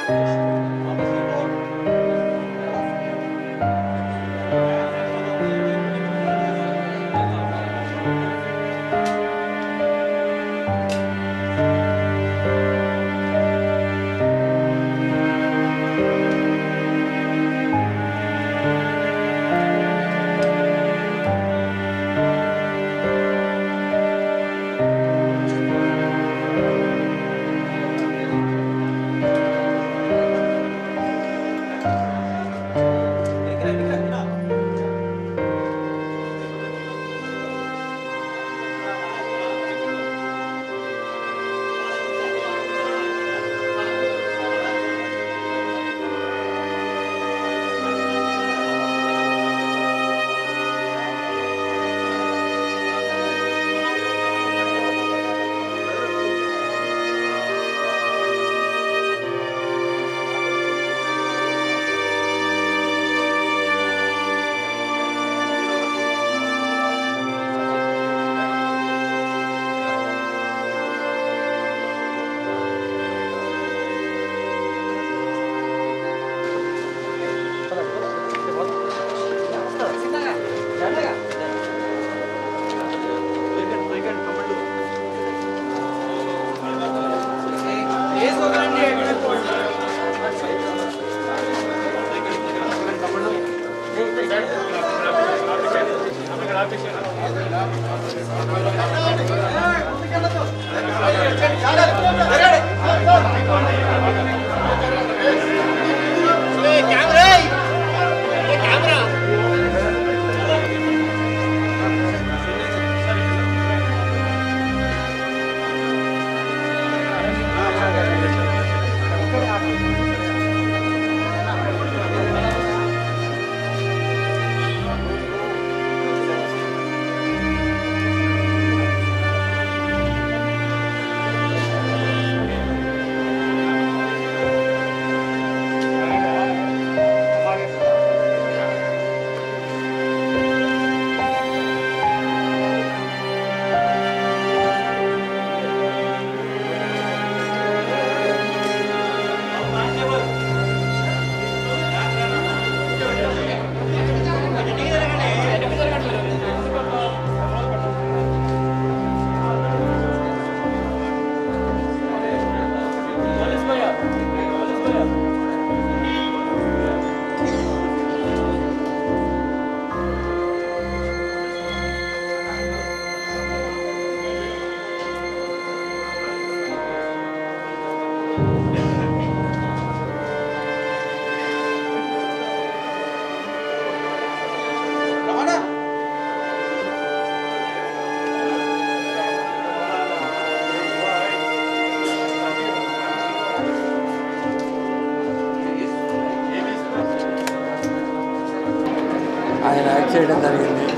ఆయన యాక్ట్ చేయడం జరిగింది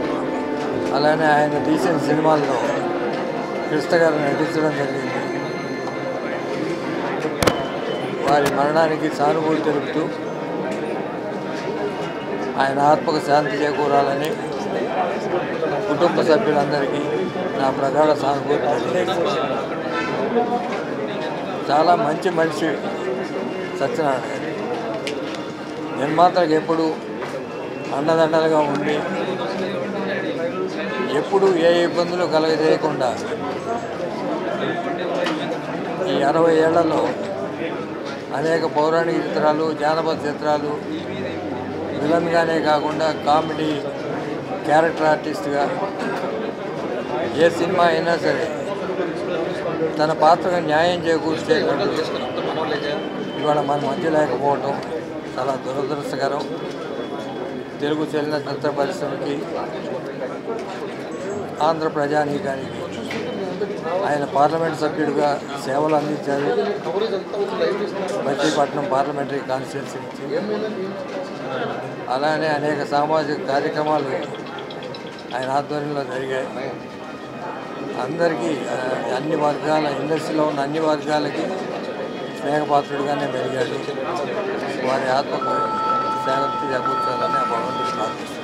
అలానే ఆయన తీసిన సినిమాల్లో కృష్ణ గారు నటించడం జరిగింది వారి మరణానికి సానుభూతి తెలుపుతూ ఆయన ఆత్మకు శాంతి చేకూరాలని కుటుంబ సభ్యులందరికీ నా ప్రగాఢ సానుభూతి తెలియజేస్తున్నాను. చాలా మంచి మనిషి సత్యనారాయణ గారు. నిర్మాతలకు ఎప్పుడు అండదండలుగా ఉండి ఎప్పుడు ఏ ఇబ్బందులు కలగజేయకుండా ఈ అరవై ఏళ్లలో అనేక పౌరాణిక చిత్రాలు జానపద చిత్రాలు విలన్గానే కాకుండా కామెడీ క్యారెక్టర్ ఆర్టిస్ట్గా ఏ సినిమా అయినా సరే తన పాత్రకు న్యాయం చేకూర్చేటువంటి ఇవాళ మన మధ్య లేకపోవటం చాలా దురదృష్టకరం తెలుగు చలనచిత్ర పరిశ్రమకి ఆంధ్ర ప్రజానీకానికి ఆయన పార్లమెంట్ సభ్యుడిగా సేవలు అందించారు మచిలీపట్నం పార్లమెంటరీ కాన్స్టిట్యున్సీ నుంచి అలానే అనేక సామాజిక కార్యక్రమాలు ఆయన ఆధ్వర్యంలో జరిగాయి అందరికీ ఆ, అన్ని వర్గాల ఇండస్ట్రీలో ఉన్న అన్ని వర్గాలకి స్నేహపాత్రుడిగానే పెరిగాడు వారి ఆత్మకు శాంతి చేకూర్చాలని ఆ భగవంతుడు ప్రార్థిస్తున్నాను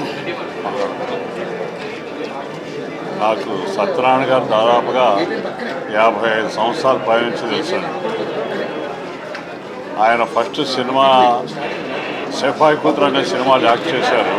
నాకు సత్యనారాయణ గారు దాదాపుగా యాభై ఐదు సంవత్సరాల పై నుంచి తెలుసు ఆయన ఫస్ట్ సినిమా సెఫాయి కూతురు అనే సినిమాలు యాక్ట్ చేశారు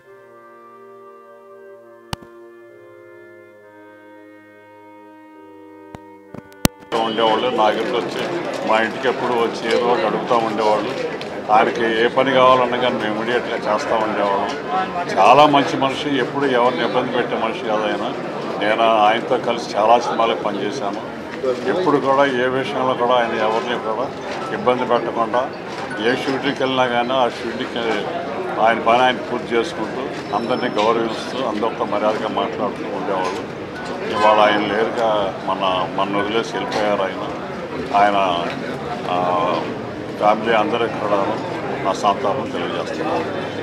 ఉండేవాళ్ళు నా దగ్గరికి వచ్చి మా ఇంటికి ఎప్పుడు వచ్చి ఏదో ఒకటి అడుగుతూ ఉండేవాళ్ళు ఆయనకి ఏ పని కావాలన్నా కానీ మేము ఇమీడియట్గా చేస్తూ ఉండేవాళ్ళం చాలా మంచి మనిషి ఎప్పుడు ఎవరిని ఇబ్బంది పెట్టే మనిషి కాదు ఆయన నేను ఆయనతో కలిసి చాలా సినిమాలకు పనిచేశాను ఎప్పుడు కూడా ఏ విషయంలో కూడా ఆయన ఎవరిని కూడా ఇబ్బంది పెట్టకుండా ఏ షూటింగ్కి వెళ్ళినా కానీ ఆ షూటింగ్కి ఆయన పని ఆయన పూర్తి చేసుకుంటూ అందరినీ గౌరవిస్తూ అందరితో మర్యాదగా మాట్లాడుతూ ఉండేవాళ్ళు ఇవాళ ఆయన లేరుగా మన మన వదిలేసి వెళ్ళిపోయారు ఆయన ఆయన ఆ, ఫ్యామిలీ అందరికి కూడా నా సంతాపం తెలియజేస్తున్నాను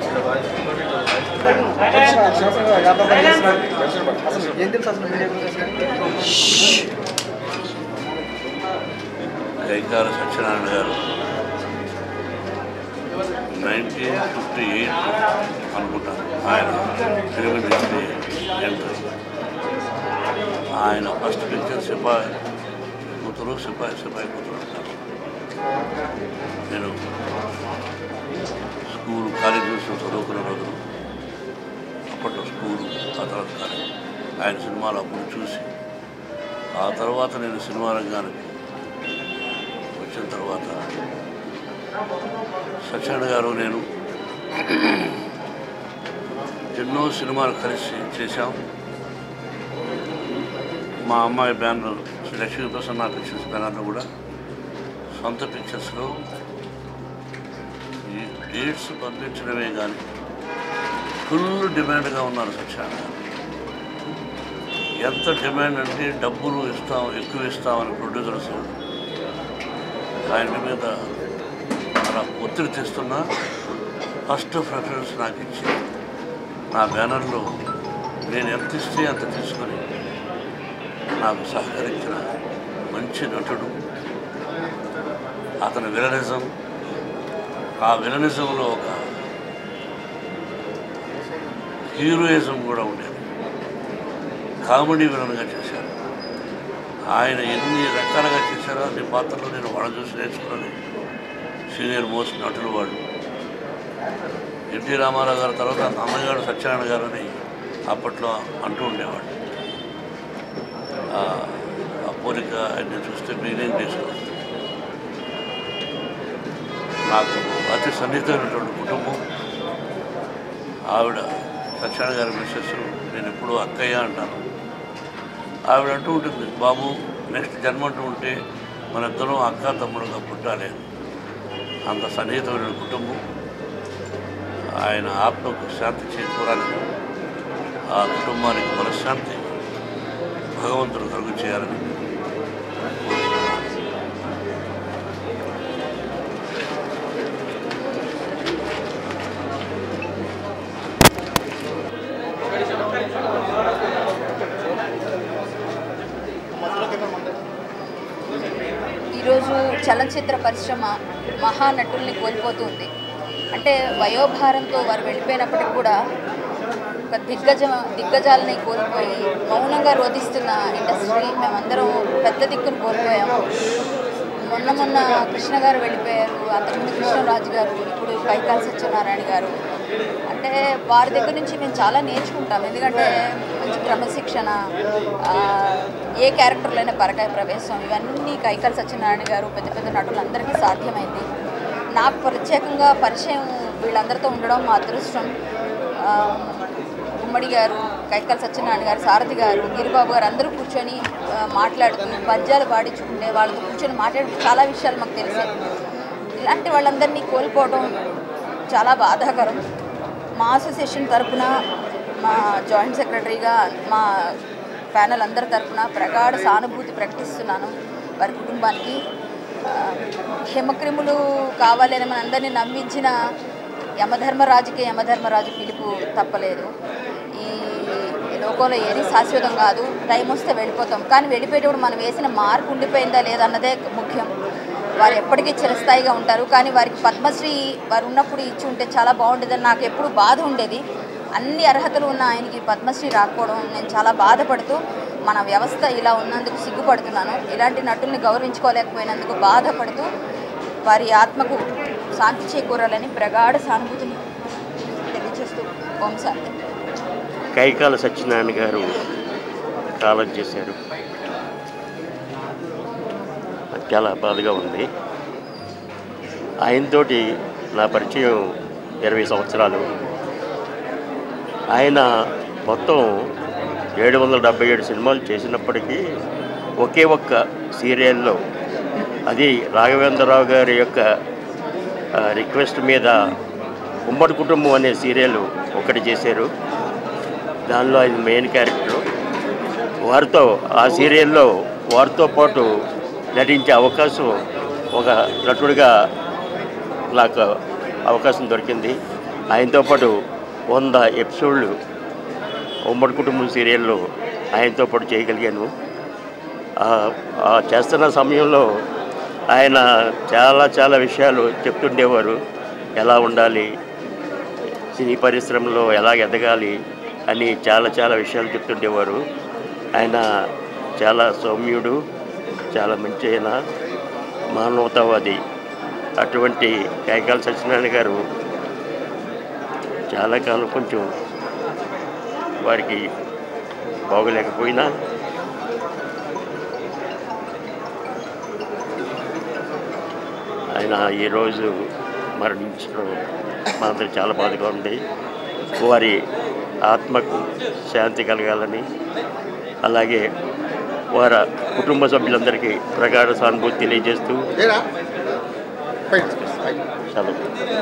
ఏం తెలుసు అసలు మీడియా గురించి గైకార సత్యనారాయణ గారు నైన్టీన్ ఫిఫ్టీ ఎయిట్ అనుకుంటాను ఆయన తెలుగు నుంచి ఎంటర్ ఆయన ఫస్ట్ పిక్చర్ సిపాయి కూతురు సిపాయి సిపాయి కూతురు అంటారు నేను స్కూల్ కాలేజీస్ చదువుకున్న రోజులు అప్పట్లో స్కూలు ఆ తర్వాత కాలేజ్ ఆయన సినిమాలు అప్పుడు చూసి ఆ తర్వాత నేను సినిమా రంగానికి వచ్చిన తర్వాత సత్యనారాయణ గారు నేను ఎన్నో సినిమాలు కలిసి చేశాం మా అమ్మాయి బ్యానర్ శ్రీ లక్ష్మీ ప్రసన్న పిక్చర్స్ బ్యానర్లో కూడా సొంత పిక్చర్స్లో ఈ డేట్స్ పంపించడమే కానీ ఫుల్ డిమాండ్గా ఉన్నారు సత్యనారాయణ గారు ఎంత డిమాండ్ అంటే డబ్బులు ఇస్తాం ఎక్కువ ఇస్తామని ప్రొడ్యూసర్స్ ఆయన మీద అలా ఒత్తిడి తెస్తున్నా ఫస్ట్ ప్రిఫరెన్స్ నాకు ఇచ్చి నా బ్యానర్లో నేను ఎంత ఇస్తే అంత తీసుకొని నాకు సహకరించిన మంచి నటుడు అతని విలనిజం ఆ విలనిజంలో ఒక హీరోయిజం కూడా ఉండేది కామెడీ విలన్గా చేశారు ఆయన ఎన్ని రకాలుగా చేశారో అన్ని పాత్రలు నేను వాళ్ళ చూసి నేర్చుకున్నాను సీనియర్ మోస్ట్ నటులు వాళ్ళు ఎన్టీ రామారావు గారి తర్వాత అమ్మగారు సత్యనారాయణ గారు అని అప్పట్లో అంటూ ఉండేవాడు ఆ ఆ పోలిక ఆయన చూస్తే బిగినింగ్ డేస్లో నాకు అతి సన్నిహితమైనటువంటి కుటుంబం ఆవిడ సత్యనారాయణ గారి మిస్సెస్ నేను ఎప్పుడూ అక్కయ్య అంటాను ఆవిడ అంటూ ఉంటుంది బాబు నెక్స్ట్ జన్మ అంటూ ఉంటే మన ఇద్దరం అక్క తమ్ముడుగా పుట్టాలి అని. అంత సన్నిహితమైన కుటుంబం ఆయన ఆత్మకు శాంతి చేకూరాలని ఆ కుటుంబానికి మనశ్శాంతి భగవంతుడు కలుగు చేయాలని ఈరోజు చలనచిత్ర పరిశ్రమ మహానటుల్ని కోల్పోతుంది అంటే వయోభారంతో వారు వెళ్ళిపోయినప్పటికి కూడా ఒక దిగ్గజ దిగ్గజాలని కోల్పోయి మౌనంగా రోధిస్తున్న ఇండస్ట్రీ మేమందరం పెద్ద దిక్కును కోల్పోయాము మొన్న మొన్న కృష్ణ గారు వెళ్ళిపోయారు అంతకుముందు కృష్ణరాజు గారు ఇప్పుడు కైకాల సత్యనారాయణ గారు అంటే వారి దగ్గర నుంచి మేము చాలా నేర్చుకుంటాం ఎందుకంటే మంచి క్రమశిక్షణ ఆ, ఏ క్యారెక్టర్లైనా పరకాయ ప్రవేశం ఇవన్నీ కైకాల సత్యనారాయణ గారు పెద్ద పెద్ద నటులందరికీ సాధ్యమైంది నాకు ప్రత్యేకంగా పరిచయం వీళ్ళందరితో ఉండడం మా అదృష్టం ఆ, గుమ్మడి గారు కైకల్ సత్యనారాయణ గారు సారథి గారు గిరిబాబు గారు అందరూ కూర్చొని ఆ, మాట్లాడుతూ పద్యాలు పాడించుకుంటే వాళ్ళతో కూర్చొని మాట్లాడుతూ చాలా విషయాలు మాకు తెలిసాయి ఇలాంటి వాళ్ళందరినీ కోల్పోవడం చాలా బాధాకరం మా అసోసియేషన్ తరపున మా జాయింట్ సెక్రటరీగా మా ప్యానల్ అందరి తరపున ప్రగాఢ సానుభూతి ప్రకటిస్తున్నాను వారి కుటుంబానికి ఆ, హిమక్రిములు కావాలని మన అందరినీ నమ్మించిన యమధర్మరాజుకి యమధర్మరాజు పిలుపు తప్పలేదు ఈ లోకంలో ఏది శాశ్వతం కాదు టైం వస్తే వెళ్ళిపోతాం కానీ వెళ్ళిపోయేటప్పుడు మనం వేసిన మార్క్ ఉండిపోయిందా లేదా అన్నదే ముఖ్యం వారు ఎప్పటికీ చిరస్థాయిగా ఉంటారు కానీ వారికి పద్మశ్రీ వారు ఉన్నప్పుడు ఇచ్చి ఉంటే చాలా బాగుండేదని నాకు ఎప్పుడు బాధ ఉండేది అన్ని అర్హతలు ఉన్న ఆయనకి పద్మశ్రీ రాకపోవడం నేను చాలా బాధపడుతూ మన వ్యవస్థ ఇలా ఉన్నందుకు సిగ్గుపడుతున్నాను ఇలాంటి నటుల్ని గౌరవించుకోలేకపోయినందుకు బాధపడుతూ వారి ఆత్మకు శాంతి చేకూరాలని ప్రగాఢ సానుభూతిని తెలియజేస్తూ ఓం శాంతి కైకాల సత్యనారాయణ గారు కాలం చేశారు నాకు చాలా బాధగా ఉంది ఆయనతోటి నా పరిచయం ఇరవై సంవత్సరాలు ఆయన మొత్తం ఏడు వందల డెబ్బై ఏడు సినిమాలు చేసినప్పటికీ ఒకే ఒక్క సీరియల్లో అది రాఘవేంద్రరావు గారి యొక్క ఆ, రిక్వెస్ట్ మీద ఉమ్మడి కుటుంబం అనే సీరియల్ ఒకటి చేశారు దానిలో ఆయన మెయిన్ క్యారెక్టర్ వారితో ఆ సీరియల్లో వారితో పాటు నటించే అవకాశం ఒక నటుడిగా నాకు అవకాశం దొరికింది ఆయనతో పాటు వంద ఎపిసోడ్లు ఉమ్మడి కుటుంబం సీరియల్లో ఆయనతో పాటు చేయగలిగాను ఆ- ఆ చేస్తున్న సమయంలో ఆయన చాలా చాలా విషయాలు చెప్తుండేవారు ఎలా ఉండాలి సినీ పరిశ్రమలో ఎలా ఎదగాలి అని చాలా చాలా విషయాలు చెప్తుండేవారు ఆయన చాలా సౌమ్యుడు చాలా మంచి ఆయన మానవతావాది అటువంటి కైకాల సత్యనారాయణ గారు చాలా కాలం కొంచెం వారికి బాగోలేకపోయినా ఆయన ఈరోజు మరణించడం మాత్రం చాలా బాధగా ఉంది వారి ఆత్మకు శాంతి కలగాలని అలాగే వారి కుటుంబ సభ్యులందరికీ ప్రగాఢ సానుభూతి తెలియజేస్తూ సెలవు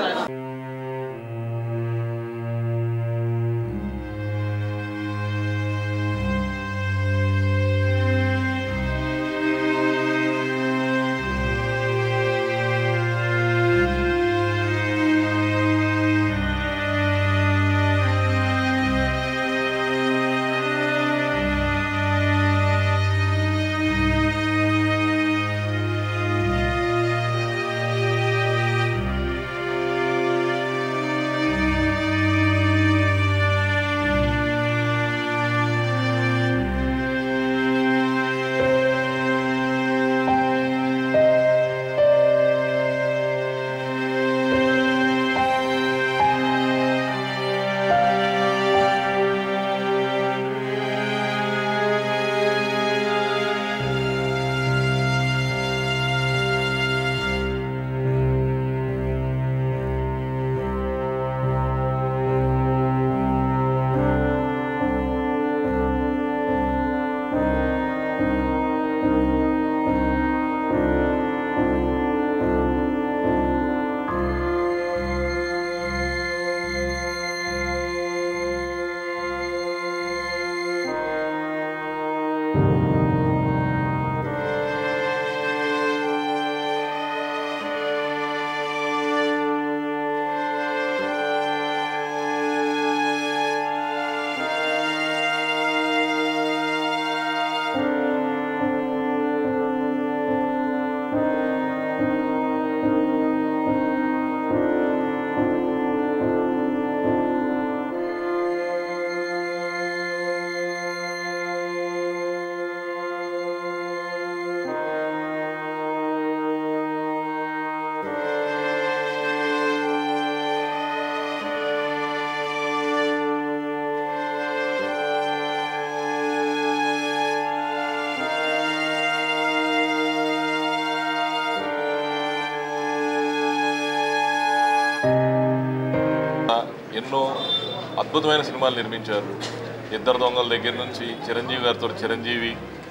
ఎన్నో అద్భుతమైన సినిమాలు నిర్మించారు ఇద్దరు దొంగల దగ్గర నుంచి చిరంజీవి గారితో చిరంజీవి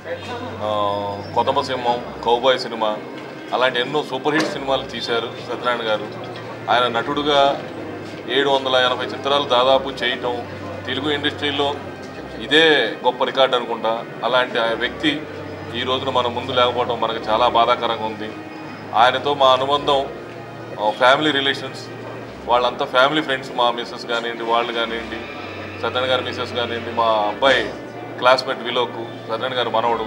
ఆ, కొదమ సింహం కౌబాయ్ సినిమా అలాంటి ఎన్నో సూపర్ హిట్ సినిమాలు తీశారు సత్యనారాయణ గారు ఆయన నటుడుగా ఏడు వందల ఎనభై చిత్రాలు దాదాపు చేయటం తెలుగు ఇండస్ట్రీలో ఇదే గొప్ప రికార్డు అనుకుంటా అలాంటి ఆ వ్యక్తి ఈ రోజున మన ముందు లేకపోవడం మనకు చాలా బాధాకరంగా ఉంది ఆయనతో మా అనుబంధం ఫ్యామిలీ రిలేషన్స్ వాళ్ళంతా ఫ్యామిలీ ఫ్రెండ్స్ మా మిస్సెస్ కానివ్వండి వాళ్ళు కానివ్వండి సత్యన్ గారి మిస్సెస్ కానివ్వండి మా అబ్బాయి క్లాస్మేట్ విలోకు సత్యన్ గారి మనవడు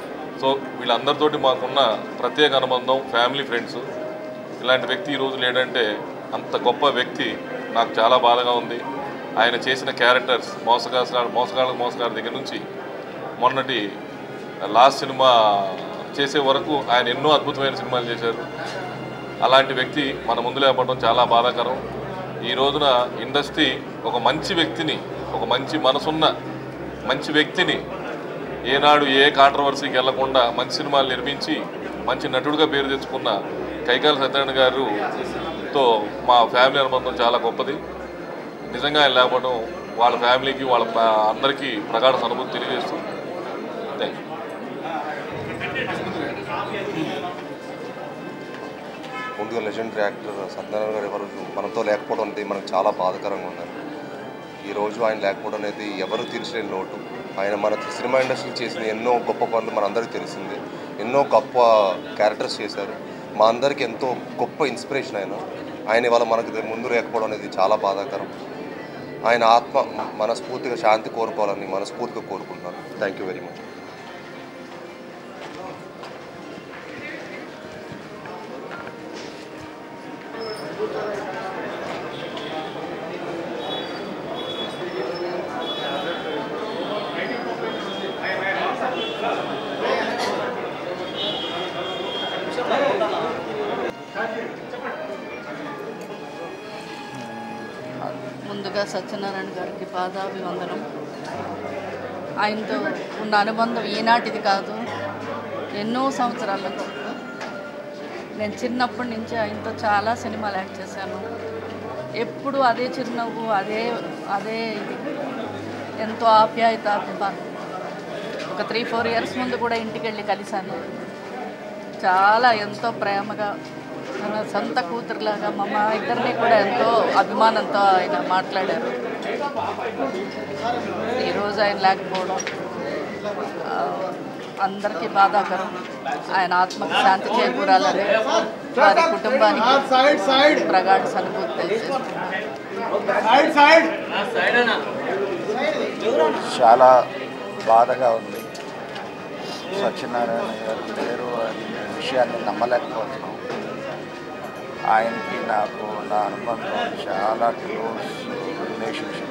సో వీళ్ళందరితోటి మాకున్న ప్రత్యేక అనుబంధం ఫ్యామిలీ ఫ్రెండ్స్ ఇలాంటి వ్యక్తి ఈరోజు లేడంటే అంత గొప్ప వ్యక్తి నాకు చాలా బాధగా ఉంది ఆయన చేసిన క్యారెక్టర్స్ మోసగాసాలు మోసగాళ్ళ మోసగాళ్ళ దగ్గర నుంచి మొన్నటి లాస్ట్ సినిమా చేసే వరకు ఆయన ఎన్నో అద్భుతమైన సినిమాలు చేశారు అలాంటి వ్యక్తి మన ముందు లేపడం చాలా బాధాకరం ఈ రోజున ఇండస్ట్రీ ఒక మంచి వ్యక్తిని ఒక మంచి మనసున్న మంచి వ్యక్తిని ఏనాడు ఏ కాంట్రవర్సీకి వెళ్లకుండా మంచి సినిమాలు నిర్మించి మంచి నటుడుగా పేరు తెచ్చుకున్న కైకాల సత్యనారాయణ గారుతో మా ఫ్యామిలీ అనుబంధం చాలా గొప్పది నిజంగా ఆయన లేకపోవడం వాళ్ళ ఫ్యామిలీకి వాళ్ళ ప- అందరికీ ప్రగాఢ అనుభూతి తెలియజేస్తుంది థ్యాంక్ యూ ముందుగా లెజెండరీ యాక్టర్ సత్యనారాయణ గారు ఎవరు మనతో లేకపోవడం అనేది మనకు చాలా బాధాకరంగా ఉందండి ఈరోజు ఆయన లేకపోవడం అనేది ఎవరు తీర్చలేని లోటు ఆయన మన సినిమా ఇండస్ట్రీ చేసిన ఎన్నో గొప్ప పనులు మనందరికీ తెలిసింది ఎన్నో గొప్ప క్యారెక్టర్స్ చేశారు మా అందరికి ఎంతో గొప్ప ఇన్స్పిరేషన్ ఆయన ఆయన ఇవాళ మనకు ముందు లేకపోవడం అనేది చాలా బాధాకరం ఆయన ఆత్మ మనస్ఫూర్తిగా శాంతి కోరుకోవాలని మనస్ఫూర్తిగా కోరుకుంటున్నాను థ్యాంక్ యూ వెరీ మచ్ ముందుగా సత్యనారాయణ గారికి పాదాభివందనం ఆయనతో ఉన్న అనుబంధం ఈనాటిది కాదు ఎన్నో సంవత్సరాల నుంచి నేను చిన్నప్పటి నుంచి ఆయనతో చాలా సినిమాలు యాక్ట్ చేశాను ఎప్పుడు అదే చిరునవ్వు అదే అదే ఇది ఎంతో ఆప్యాయత అభిమానం ఒక త్రీ ఫోర్ ఇయర్స్ ముందు కూడా ఇంటికి వెళ్ళి కలిశాను చాలా ఎంతో ప్రేమగా తన సొంత కూతురులాగా మా మా ఇద్దరిని కూడా ఎంతో అభిమానంతో ఆయన మాట్లాడారు ఈరోజు ఆయన లేకపోవడం ఆ, అందరికీ బాధాకరం ఆయన ఆత్మకు శాంతి చేకూరాలని వారి కుటుంబానికి ప్రగాఢ సనుభూతి తెలియజేస్తున్నాను చాలా బాధగా ఉంది సత్యనారాయణ గారు లేరు అనే విషయాన్ని నమ్మలేకపోతున్నాం ఆయనకి నాకు నా అనుబంధం చాలా క్లోజ్ రిలేషన్షిప్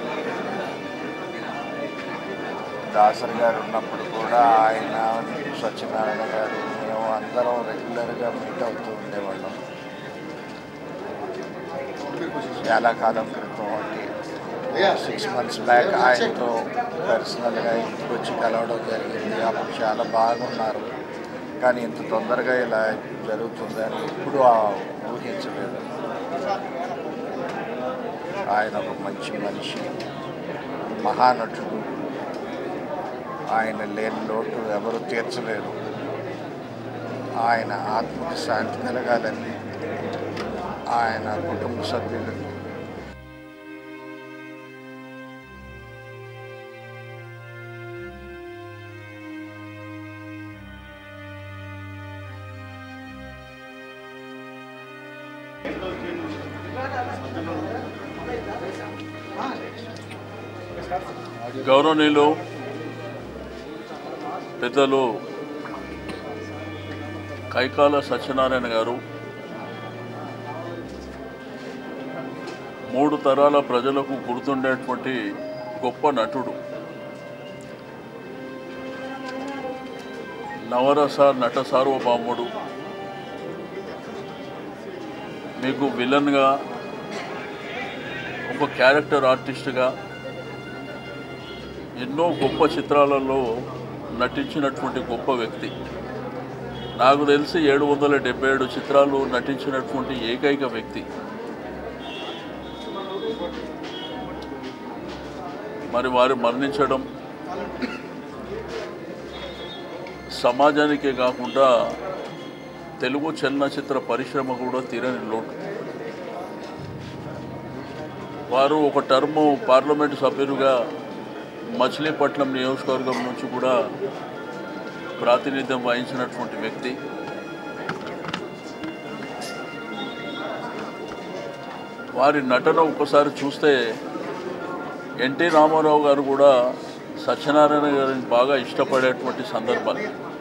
దాసరి గారు ఉన్నప్పుడు కూడా ఆయన సత్యనారాయణ గారు మేము అందరం రెగ్యులర్గా మీట్ అవుతూ ఉండేవాళ్ళం చాలా కాలం క్రితం అంటే సిక్స్ మంత్స్ బ్యాక్ ఆయనతో పర్సనల్గా ఇంటికి వచ్చి కలవడం జరిగింది అప్పుడు చాలా బాగున్నారు కానీ ఇంత తొందరగా ఇలా జరుగుతుందని ఎప్పుడూ ఆ ఊహించలేదు ఆయన ఒక మంచి మనిషి మహానటుడు ఆయన లేని లోటు ఎవరు తీర్చలేరు ఆయన ఆత్మకు శాంతి కలగాలని ఆయన కుటుంబ సభ్యులు గౌరవనీయులు పెద్దలు కైకాల సత్యనారాయణ గారు మూడు తరాల ప్రజలకు గుర్తుండేటువంటి గొప్ప నటుడు నవరస నట సార్వభౌముడు మీకు విలన్గా ఒక క్యారెక్టర్ ఆర్టిస్ట్గా ఎన్నో గొప్ప చిత్రాలలో నటించినటువంటి గొప్ప వ్యక్తి నాకు తెలిసి ఏడు వందల డెబ్బై ఏడు చిత్రాలు నటించినటువంటి ఏకైక వ్యక్తి మరి వారు మరణించడం సమాజానికే కాకుండా తెలుగు చలనచిత్ర పరిశ్రమ కూడా తీరని లోటు వారు ఒక టర్ము పార్లమెంటు సభ్యులుగా మచిలీపట్నం నియోజకవర్గం నుంచి కూడా ప్రాతినిధ్యం వహించినటువంటి వ్యక్తి వారి నటన ఒక్కసారి చూస్తే ఎన్టీ రామారావు గారు కూడా సత్యనారాయణ గారిని బాగా ఇష్టపడేటువంటి సందర్భాలు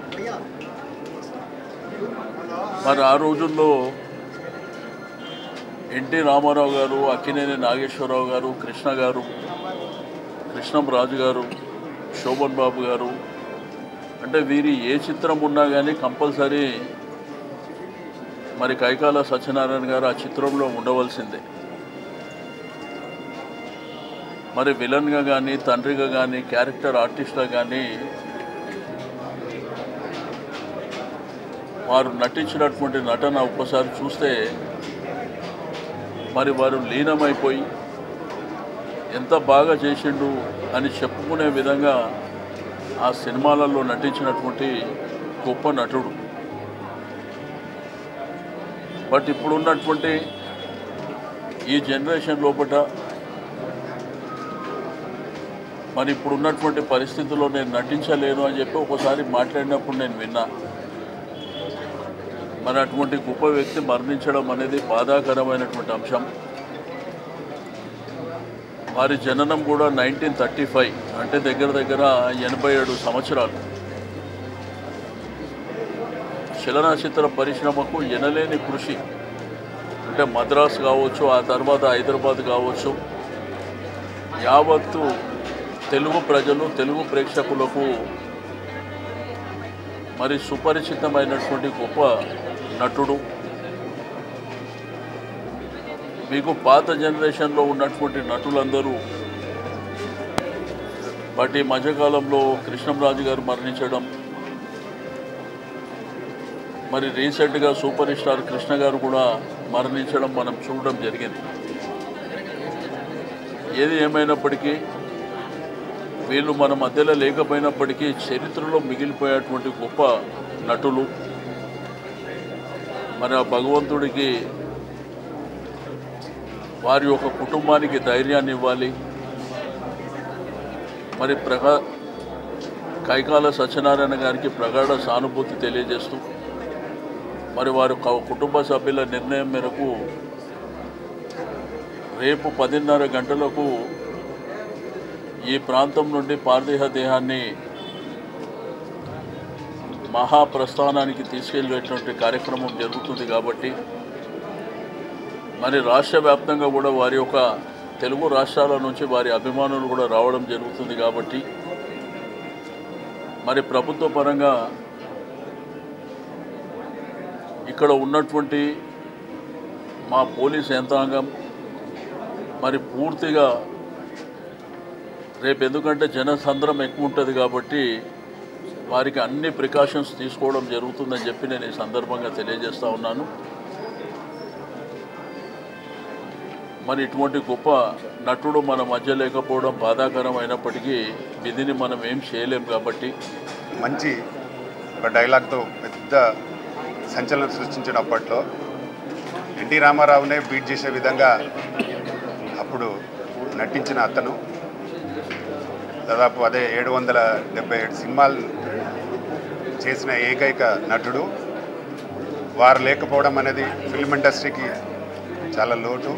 మరి ఆ రోజుల్లో ఎన్టీ రామారావు గారు అక్కినేని నాగేశ్వరరావు గారు కృష్ణ గారు కృష్ణం రాజు గారు శోభన్ బాబు గారు అంటే వీరి ఏ చిత్రం ఉన్నా కానీ కంపల్సరీ మరి కైకాల సత్యనారాయణ గారు ఆ చిత్రంలో ఉండవలసిందే మరి విలన్గా కానీ తండ్రిగా కానీ క్యారెక్టర్ ఆర్టిస్ట్గా కానీ వారు నటించినటువంటి నటన ఒక్కసారి చూస్తే మరి వారు లీనమైపోయి ఎంత బాగా చేసిండు అని చెప్పుకునే విధంగా ఆ సినిమాలలో నటించినటువంటి గొప్ప నటుడు బట్ ఇప్పుడున్నటువంటి ఈ జనరేషన్ లోపల మరి ఇప్పుడున్నటువంటి పరిస్థితుల్లో నేను నటించలేను అని చెప్పి ఒకసారి మాట్లాడినప్పుడు నేను విన్నా మరి అటువంటి గొప్ప వ్యక్తి మరణించడం అనేది బాధాకరమైనటువంటి అంశం వారి జననం కూడా నైన్టీన్ థర్టీ ఫైవ్ అంటే దగ్గర దగ్గర ఎనభై ఏడు సంవత్సరాలు చలనచిత్ర పరిశ్రమకు ఎనలేని కృషి అంటే మద్రాస్ కావచ్చు ఆ తర్వాత హైదరాబాద్ కావచ్చు యావత్తు తెలుగు ప్రజలు తెలుగు ప్రేక్షకులకు మరి సుపరిచితమైనటువంటి గొప్ప నటుడు మీకు పాత జనరేషన్లో ఉన్నటువంటి నటులందరూ బట్ ఈ మధ్యకాలంలో కృష్ణంరాజు గారు మరణించడం మరి రీసెంట్గా సూపర్ స్టార్ కృష్ణ గారు కూడా మరణించడం మనం చూడడం జరిగింది ఏది ఏమైనప్పటికీ వీళ్ళు మన మధ్యలో లేకపోయినప్పటికీ చరిత్రలో మిగిలిపోయేటువంటి గొప్ప నటులు మరి ఆ భగవంతుడికి వారి యొక్క కుటుంబానికి ధైర్యాన్ని ఇవ్వాలి మరి ప్రగా కైకాల సత్యనారాయణ గారికి ప్రగాఢ సానుభూతి తెలియజేస్తూ మరి వారి క- కుటుంబ సభ్యుల నిర్ణయం మేరకు రేపు పదిన్నర గంటలకు ఈ ప్రాంతం నుండి పార్థివ దేహాన్ని మహాప్రస్థానానికి తీసుకెళ్ళేటువంటి కార్యక్రమం జరుగుతుంది కాబట్టి మరి రాష్ట్ర వ్యాప్తంగా కూడా వారి యొక్క తెలుగు రాష్ట్రాల నుంచి వారి అభిమానులు కూడా రావడం జరుగుతుంది కాబట్టి మరి ప్రభుత్వ పరంగా ఇక్కడ ఉన్నటువంటి మా పోలీస్ యంత్రాంగం మరి పూర్తిగా రేపు ఎందుకంటే జనసంద్రం ఎక్కువ ఉంటుంది కాబట్టి వారికి అన్ని ప్రికాషన్స్ తీసుకోవడం జరుగుతుందని చెప్పి నేను ఈ సందర్భంగా తెలియజేస్తా ఉన్నాను మరి ఇటువంటి గొప్ప నటుడు మన మధ్య లేకపోవడం బాధాకరం అయినప్పటికీ విధిని మనం ఏం చేయలేం కాబట్టి మంచి ఒక డైలాగ్తో పెద్ద సంచలనం సృష్టించిన అప్పట్లో ఎన్టీ రామారావునే బీట్ చేసే విధంగా అప్పుడు నటించిన అతను దాదాపు అదే ఏడు వందల డెబ్బై ఏడు సినిమాలు చేసిన ఏకైక నటుడు వారు లేకపోవడం అనేది ఫిల్మ్ ఇండస్ట్రీకి చాలా లోటు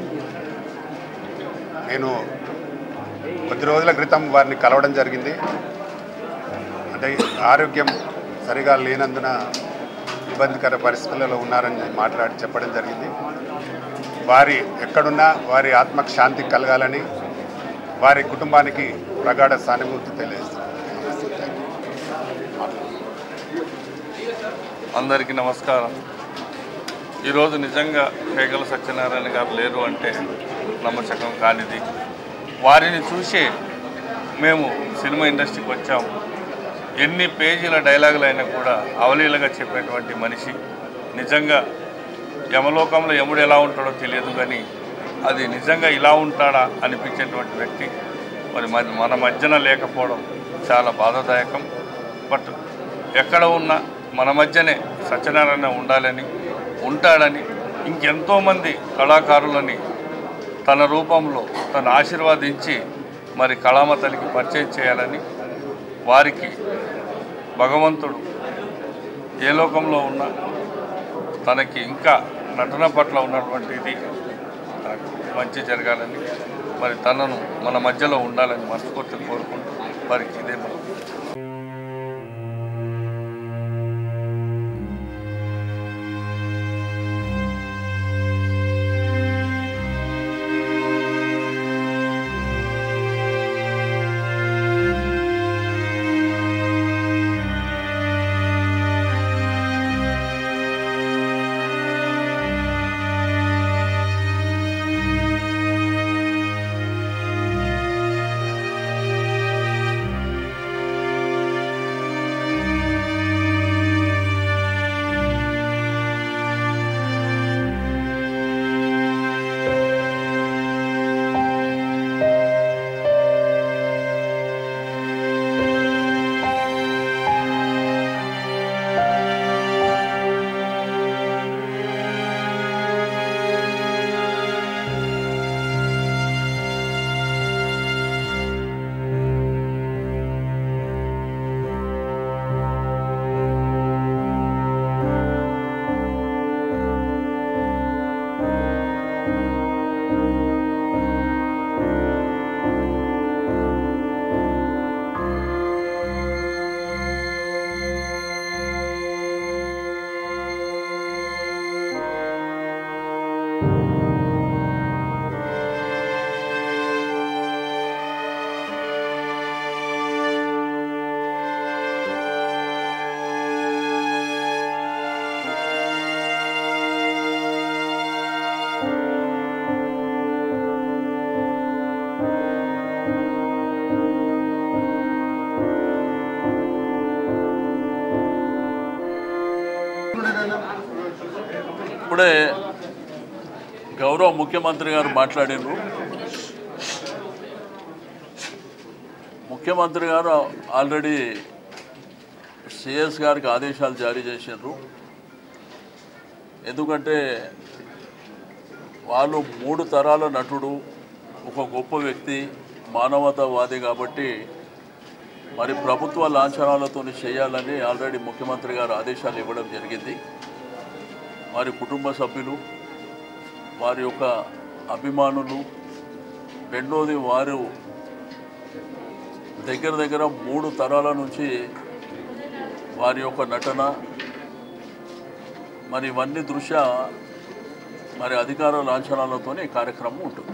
నేను కొద్ది రోజుల క్రితం వారిని కలవడం జరిగింది అంటే ఆరోగ్యం సరిగా లేనందున ఇబ్బందికర పరిస్థితులలో ఉన్నారని మాట్లాడి చెప్పడం జరిగింది వారి ఎక్కడున్నా వారి ఆత్మకు శాంతి కలగాలని వారి కుటుంబానికి ప్రగాఢ సానుభూతి తెలియజేస్తున్నాను అందరికీ నమస్కారం ఈరోజు నిజంగా పేగల సత్యనారాయణ గారు లేరు అంటే నమ్మశకం కానిది వారిని చూసే మేము సినిమా ఇండస్ట్రీకి వచ్చాము ఎన్ని పేజీల డైలాగులు అయినా కూడా అవలీలగా చెప్పేటువంటి మనిషి నిజంగా యమలోకంలో యముడు ఎలా ఉంటాడో తెలియదు కానీ అది నిజంగా ఇలా ఉంటాడా అనిపించేటువంటి వ్యక్తి మరి మన మన మధ్యన లేకపోవడం చాలా బాధాదాయకం బట్ ఎక్కడ ఉన్నా మన మధ్యనే సత్యనారాయణ ఉండాలని ఉంటాడని ఇంకెంతోమంది కళాకారులని తన రూపంలో తను ఆశీర్వాదించి మరి కళామ తల్లికి పరిచయం చేయాలని వారికి భగవంతుడు ఏ లోకంలో ఉన్నా తనకి ఇంకా నటన పట్ల ఉన్నటువంటి ఇది తనకు మంచి జరగాలని మరి తనను మన మధ్యలో ఉండాలని మనస్ఫూర్తి కోరుకుంటూ వారికి ఇదే మనం ఇప్పుడే గౌరవ ముఖ్యమంత్రి గారు మాట్లాడినారు ముఖ్యమంత్రి గారు ఆల్రెడీ సిఎస్ గారికి ఆదేశాలు జారీ చేసినారు ఎందుకంటే వాళ్ళు మూడు తరాల నటుడు ఒక గొప్ప వ్యక్తి మానవతావాది కాబట్టి మరి ప్రభుత్వ లాంఛనాలతో చేయాలని ఆల్రెడీ ముఖ్యమంత్రి గారు ఆదేశాలు ఇవ్వడం జరిగింది వారి కుటుంబ సభ్యులు వారి యొక్క అభిమానులు రెండోది వారు దగ్గర దగ్గర మూడు తరాల నుంచి వారి యొక్క నటన మరి ఇవన్నీ దృష్ట్యా మరి అధికార లాంఛనాలతోనే ఈ కార్యక్రమం ఉంటుంది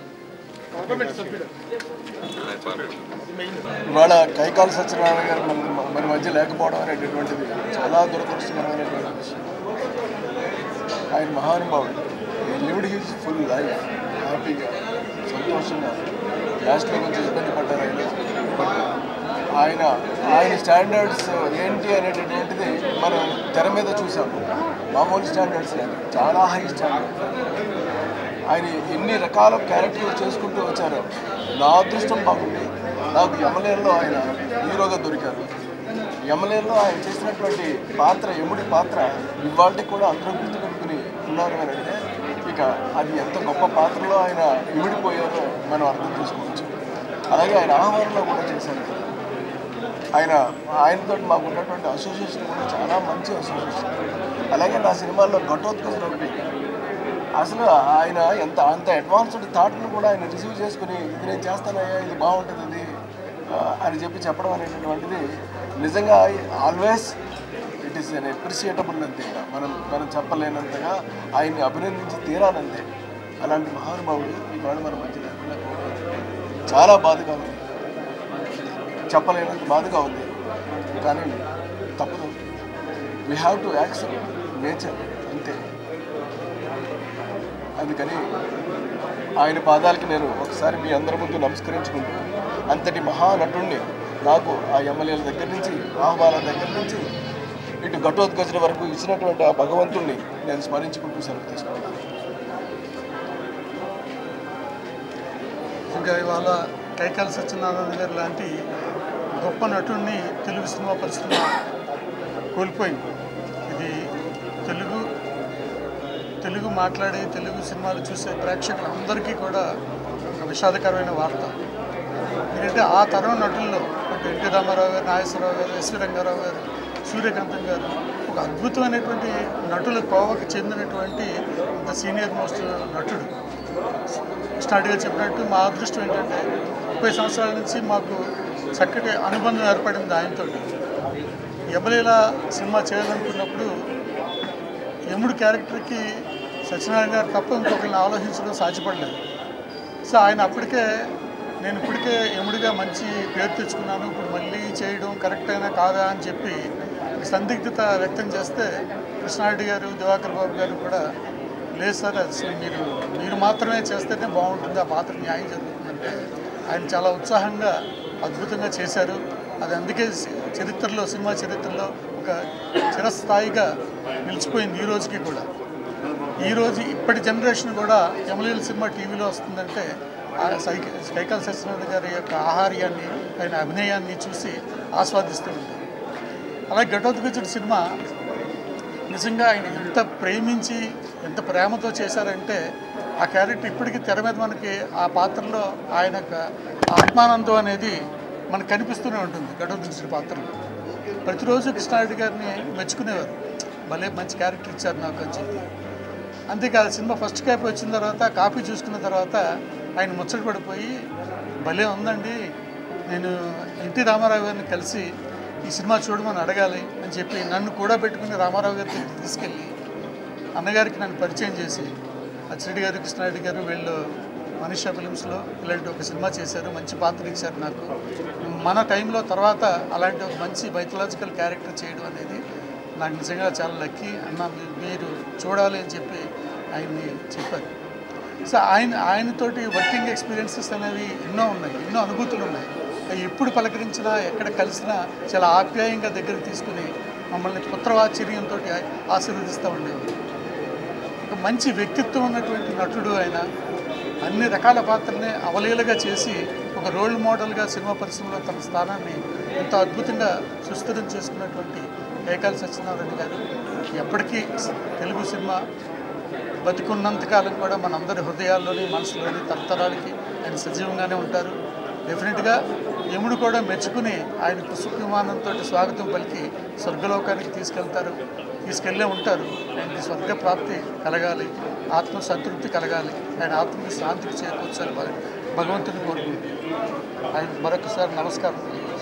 ఇవాళ కైకాల సత్యనారాయణ గారు మన మన మధ్య లేకపోవడం అనేటటువంటిది చాలా దురదృష్టకరమైనటువంటి విషయం ఆయన మహానుభావుడు లివ్డ్ హిజ్ ఫుల్ లైఫ్ హ్యాపీగా సంతోషంగా గ్యాస్లో కొంచెం ఇబ్బంది పడ్డారు ఆయన బట్ ఆయన ఆయన స్టాండర్డ్స్ ఏంటి అనేటటువంటిది మనం తెర మీద చూసాం మామూలు స్టాండర్డ్స్ లేదు చాలా హై స్టాండర్డ్ ఆయన ఎన్ని రకాల క్యారెక్టర్లు చేసుకుంటూ వచ్చారో నా అదృష్టం బాగుంది నాకు యమలేరులో ఆయన హీరోగా దొరికారు యమలేరులో ఆయన చేసినటువంటి పాత్ర యముడి పాత్ర ఇవాళకి కూడా అందరూ గుర్తుపెట్టుకుని ఉన్నారు అని అంటే ఇక అది ఎంత గొప్ప పాత్రలో ఆయన ఇమిడిపోయారో మనం అర్థం చేసుకోవచ్చు అలాగే ఆయన ఆహ్వానంలో కూడా చేశారు ఆయన ఆయనతో మాకు ఉన్నటువంటి అసోసియేషన్ కూడా చాలా మంచి అసోసియేషన్ అలాగే నా సినిమాల్లో ఘటోత్కచుడు ఒకటి అసలు ఆయన ఎంత అంత అడ్వాన్స్డ్ థాట్ను కూడా ఆయన రిసీవ్ చేసుకుని ఇది నేను చేస్తానయ్యా ఇది బాగుంటుంది ఇది ఆ, అని చెప్పి చెప్పడం అనేటటువంటిది నిజంగా always it is an appreciable అంతే ఇక. మనం మనం చెప్పలేనంతగా ఆయన్ని అభినందించి తీరాలంతే అలాంటి మహానుభావుడు ఇవాళ మన మధ్య లేకుండా పోవడం చాలా బాధగా ఉంది చెప్పలేనంత బాధగా ఉంది కానీ తప్పదు we have to accept nature అంతే అందుకని ఆయన పాదాలకి నేను ఒకసారి మీ అందరి ముందు నమస్కరించుకుంటూ అంతటి మహానటుణ్ణి నాకు ఆ ఎమ్మెల్యేల దగ్గర నుంచి ఆహ్వానం దగ్గర నుంచి ఇటు ఘటోత్కచుల వరకు ఇచ్చినటువంటి ఆ భగవంతుణ్ణి నేను స్మరించుకుంటూ సెలవు తీసుకుంటాను ఇంకా ఇవాళ కైకాల సత్యనారాయణ గారు లాంటి గొప్ప నటుడిని తెలుగు సినిమా పరిశ్రమ కోల్పోయింది ఇది తెలుగు తెలుగు మాట్లాడే తెలుగు సినిమాలు చూసే ప్రేక్షకులందరికీ కూడా ఒక విషాదకరమైన వార్త ఎందుకంటే ఆ తరం నటుల్లో అటు ఎన్టీ రామారావు గారు నాగేశ్వరరావు గారు ఎస్వి రంగారావు గారు సూర్యకాంతం గారు ఒక అద్భుతమైనటువంటి నటుల కోవకు చెందినటువంటి అంత సీనియర్ మోస్ట్ నటుడు స్టార్ట్గా చెప్పినట్టు మా అదృష్టం ఏంటంటే ముప్పై సంవత్సరాల నుంచి మాకు చక్కటి అనుబంధం ఏర్పడింది ఆయనతో యమలీల సినిమా చేయాలనుకున్నప్పుడు యముడు క్యారెక్టర్కి సత్యనారాయణ గారు తప్ప ఇంకొకరిని ఆలోచించడం సాధ్యపడలేదు సో ఆయన అప్పటికే నేను ఇప్పటికే యముడిగా మంచి పేరు తెచ్చుకున్నాను ఇప్పుడు మళ్ళీ చేయడం కరెక్ట్ అయినా కాదా అని చెప్పి సందిగ్ధత వ్యక్తం చేస్తే కృష్ణారెడ్డి గారు దివాకర్ బాబు గారు కూడా లేదు సార్ అసలు మీరు మీరు మాత్రమే చేస్తేనే బాగుంటుంది ఆ పాత్ర న్యాయం జరుగుతుందంటే ఆయన చాలా ఉత్సాహంగా అద్భుతంగా చేశారు అది అందుకే చరిత్రలో సినిమా చరిత్రలో ఒక చిరస్థాయిగా నిలిచిపోయింది ఈ రోజుకి కూడా ఈ రోజు ఇప్పటి జనరేషన్ కూడా యమలీల సినిమా టీవీలో వస్తుందంటే ఆ సైక కైకాల సత్యనారాయణ గారి యొక్క ఆహార్యాన్ని ఆయన అభినయాన్ని చూసి ఆస్వాదిస్తూ ఉంటారు అలాగే ఘటోత్కచుడు సినిమా నిజంగా ఆయన ఎంత ప్రేమించి ఎంత ప్రేమతో చేశారంటే ఆ క్యారెక్టర్ ఇప్పటికీ తెర మీద మనకి ఆ పాత్రలో ఆయన యొక్క ఆత్మానందం అనేది మనకు కనిపిస్తూనే ఉంటుంది ఘటోత్కచుడి పాత్రలో ప్రతిరోజు కృష్ణారెడ్డి గారిని మెచ్చుకునేవారు భలే మంచి క్యారెక్టర్ ఇచ్చారు నాకు అని చెప్పి అంతేకాదు సినిమా ఫస్ట్ కాపీ వచ్చిన తర్వాత కాపీ చూసుకున్న తర్వాత ఆయన ముచ్చట పడిపోయి భలే ఉందండి నేను ఎన్టీ రామారావు గారిని కలిసి ఈ సినిమా చూడమని అడగాలి అని చెప్పి నన్ను కూడా పెట్టుకుని రామారావు గారి దగ్గరికి తీసుకెళ్ళి అన్నగారికి నన్ను పరిచయం చేసి అచ్చిరెడ్డి గారు కృష్ణారెడ్డి గారు వీళ్ళు మనీషా ఫిలిమ్స్లో ఇలాంటి ఒక సినిమా చేశారు మంచి పాత్ర ఇచ్చారు నాకు మన టైంలో తర్వాత అలాంటి ఒక మంచి మైథలాజికల్ క్యారెక్టర్ చేయడం అనేది నాకు నిజంగా చాలా లక్కీ అన్న మీ- మీరు చూడాలి అని చెప్పి ఆయన్ని చెప్పారు సో ఆయన ఆయనతోటి వర్కింగ్ ఎక్స్పీరియన్సెస్ అనేవి ఎన్నో ఉన్నాయి ఎన్నో అనుభూతులు ఉన్నాయి అవి ఎప్పుడు పలకరించినా ఎక్కడ కలిసినా చాలా ఆప్యాయంగా దగ్గరికి తీసుకుని మమ్మల్ని పుత్రవాచర్యంతో ఆశీర్వదిస్తూ ఉండేవారు ఒక మంచి వ్యక్తిత్వం ఉన్నటువంటి నటుడు ఆయన అన్ని రకాల పాత్రల్ని అవలీలగా చేసి ఒక రోల్ మోడల్గా సినిమా పరిశ్రమలో తన స్థానాన్ని ఎంతో అద్భుతంగా సుస్థిరం చేసుకున్నటువంటి ఏకాల సత్యనారాయణ గారు ఎప్పటికీ తెలుగు సినిమా బతికున్నంతకాలం కూడా మనందరి హృదయాల్లోని మనసులోని తరతరాలకి ఆయన సజీవంగానే ఉంటారు డెఫినెట్గా యముడు కూడా మెచ్చుకుని ఆయన పుష్ప విమానంతో స్వాగతం పలికి స్వర్గలోకానికి తీసుకెళ్తారు తీసుకెళ్ళే ఉంటారు ఆయనకి స్వర్గ ప్రాప్తి కలగాలి ఆత్మ సంతృప్తి కలగాలి ఆయన ఆత్మకి శాంతికి చేకూర్చాలి భగ- భగవంతుని కోరుకుంటున్నాను ఆయన మరొకసారి నమస్కారం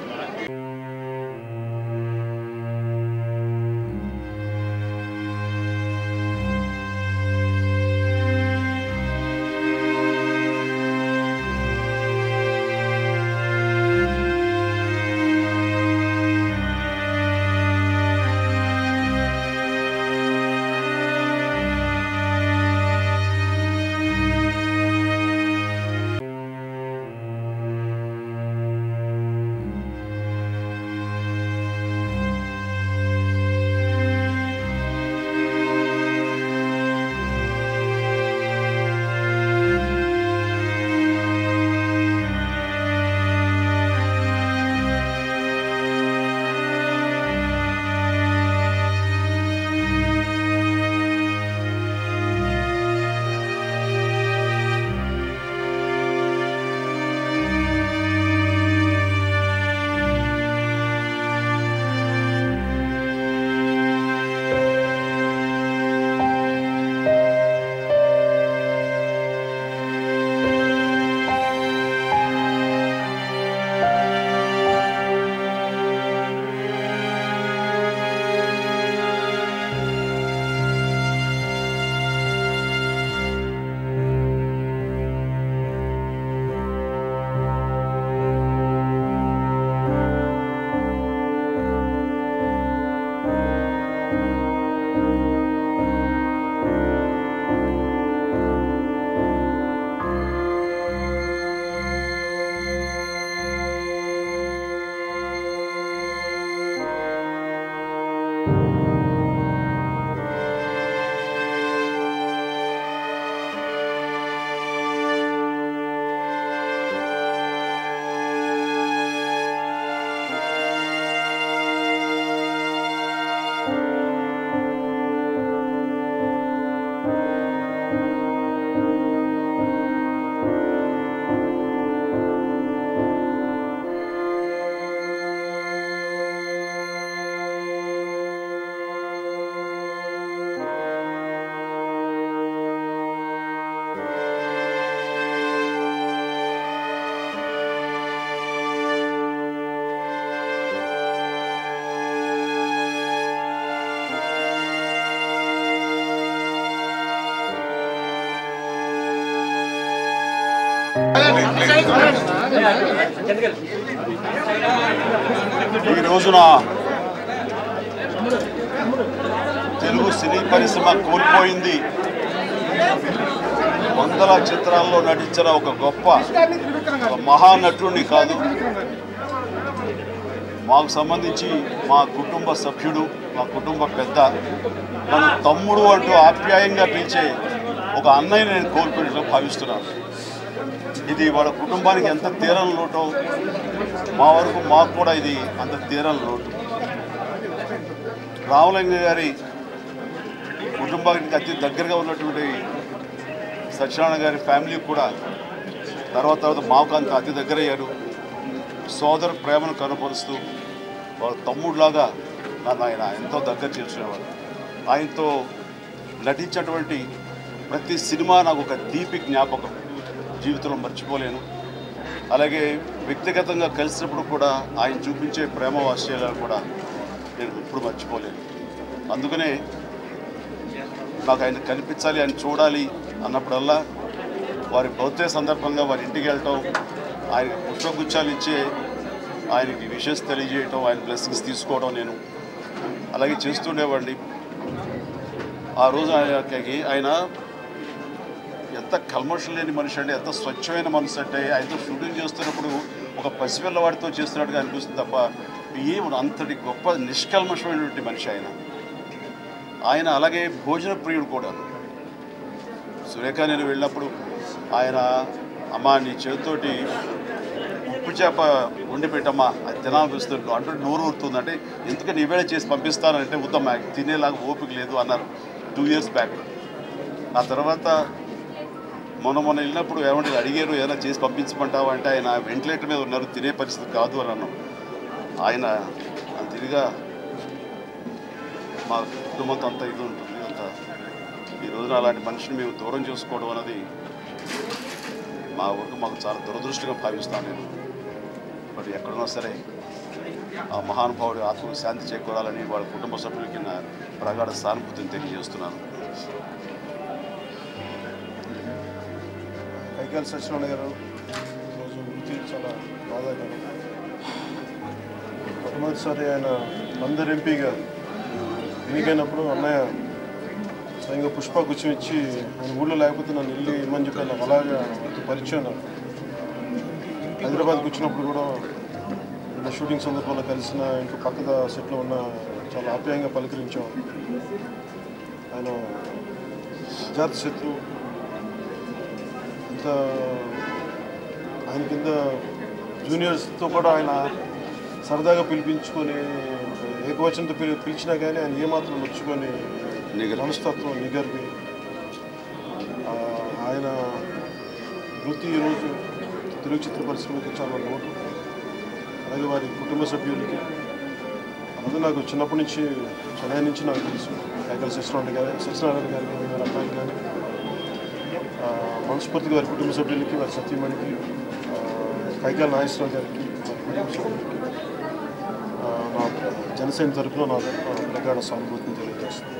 ఈ రోజున తెలుగు సినీ పరిశ్రమ కోల్పోయింది వందల చిత్రాల్లో నటించిన ఒక గొప్ప ఒక మహానటుడిని కాదు మాకు సంబంధించి మా కుటుంబ సభ్యుడు మా కుటుంబ పెద్ద మన తమ్ముడు అంటూ ఆప్యాయంగా పిలిచే ఒక అన్నయ్య నేను కోల్పోయినట్లు భావిస్తున్నాను ఇది వాళ్ళ కుటుంబానికి ఎంత తీరని లోటో మా వరకు మాకు కూడా ఇది అంత తీరని లోటు రామలింగ గారి కుటుంబానికి అతి దగ్గరగా ఉన్నటువంటి సత్యనారాయణ గారి ఫ్యామిలీ కూడా తర్వాత తర్వాత మాకు అంత అతి దగ్గరయ్యారు సోదర ప్రేమను కనపరుస్తూ వాళ్ళ తమ్ముడిలాగా నన్ను ఆయన ఎంతో దగ్గర చేర్చుకునేవాడు ఆయనతో నటించినటువంటి ప్రతి సినిమా నాకు ఒక తీపి జ్ఞాపకం జీవితంలో మర్చిపోలేను అలాగే వ్యక్తిగతంగా కలిసినప్పుడు కూడా ఆయన చూపించే ప్రేమ వాత్సల్యాలు కూడా నేను ఎప్పుడు మర్చిపోలేను అందుకనే నాకు ఆయన కనిపించాలి ఆయన చూడాలి అన్నప్పుడల్లా వారి బర్త్డే సందర్భంగా వారి ఇంటికి వెళ్ళటం ఆయనకి పుష్పగుచ్చాలు ఇచ్చే ఆయనకి విషెస్ తెలియజేయటం ఆయన బ్లెస్సింగ్స్ తీసుకోవడం నేను అలాగే చేస్తుండేవాడిని ఆ రోజు ఆయనకి ఆయన ఎంత కల్మషం లేని మనిషి అంటే ఎంత స్వచ్ఛమైన మనసు అంటే ఆయనతో షూటింగ్ చేస్తున్నప్పుడు ఒక పసిపిల్లవాడితో చేస్తున్నట్టుగా అనిపిస్తుంది తప్ప ఏం అంతటి గొప్ప నిష్కల్మషమైనటువంటి మనిషి ఆయన ఆయన అలాగే భోజన ప్రియుడు కూడా సురేఖ నేను వెళ్ళినప్పుడు ఆయన అమ్మ నీ చేతితోటి ఉప్పు చేప వండి పెట్టమ్మా అది తినాలనిపిస్తుంది అంటూ నోరు ఊరుతుంది అంటే ఎందుకని నీవేళ చేసి పంపిస్తానంటే వద్దమ్మా తినేలాగా ఓపిక లేదు అన్నారు టూ ఇయర్స్ బ్యాక్ ఆ తర్వాత మొన్న మొన్న వెళ్ళినప్పుడు ఏమంటే అడిగారు ఏదైనా చేసి పంపించమంటావా అంటే ఆయన వెంటిలేటర్ మీద ఉన్నారు తినే పరిస్థితి కాదు అని అన్నాం ఆయన తిరిగా మా కుటుంబంతో అంతా ఇది ఉంటుంది అంత ఈ రోజున అలాంటి మనిషిని మేము దూరం చేసుకోవడం అనేది మా ఊరికి మాకు చాలా దురదృష్టంగా భావిస్తాను నేను బట్ ఎక్కడున్నా సరే ఆ మహానుభావుడి ఆత్మకు శాంతి చేకూరాలని వాళ్ళ కుటుంబ సభ్యులకి నా ప్రగాఢ సానుభూతిని తెలియజేస్తున్నాను కైకాల సత్యనారాయణ గారు రోజు వృత్తి చాలా బాధాకరం మొట్టమొదటిసారి ఆయన అందరు ఎంపీగా ఎన్నికైనప్పుడు అన్నయ్య స్వయంగా పుష్ప గుచ్చి ఇచ్చి ఆయన ఊళ్ళో లేకపోతే నన్ను వెళ్ళి ఇమ్మని చెప్పి నాకు అలాగా అంత పరిచయం నాకు హైదరాబాద్కి వచ్చినప్పుడు కూడా నా షూటింగ్ సందర్భంలో కలిసిన ఇంకో పక్కద సెట్లో ఉన్న చాలా ఆప్యాయంగా పలకరించాం ఆయన అజాత శత్రువు అంత ఆయన కింద జూనియర్స్తో కూడా ఆయన సరదాగా పిలిపించుకొని ఏకవచనంతో పిలి పిలిచినా కానీ ఆయన ఏమాత్రం నొచ్చుకొని మనస్తత్వం నిగర్వి ఆ, ఆయన వృత్తి ఈరోజు తెలుగు చిత్ర పరిశ్రమకి చాలా లోటు అలాగే వారి కుటుంబ సభ్యులకి అలాగే నాకు చిన్నప్పటి నుంచి చెన్నై నుంచి నాకు తెలుసు కైకల సత్యనారాయణ గారి సత్యనారాయణ గారికి వారి అబ్బాయికి కానీ ఆ, మనస్ఫూర్తిగా వారి కుటుంబ సభ్యులకి వారి సత్యమణికి ఆ, కైకాల నాగేశ్వరరావు గారికి వారి కుటుంబ సభ్యులకి ఆ, నా జనసేన తరపున నా నా ప్రగాఢ సానుభూతిని తెలియజేస్తున్నాను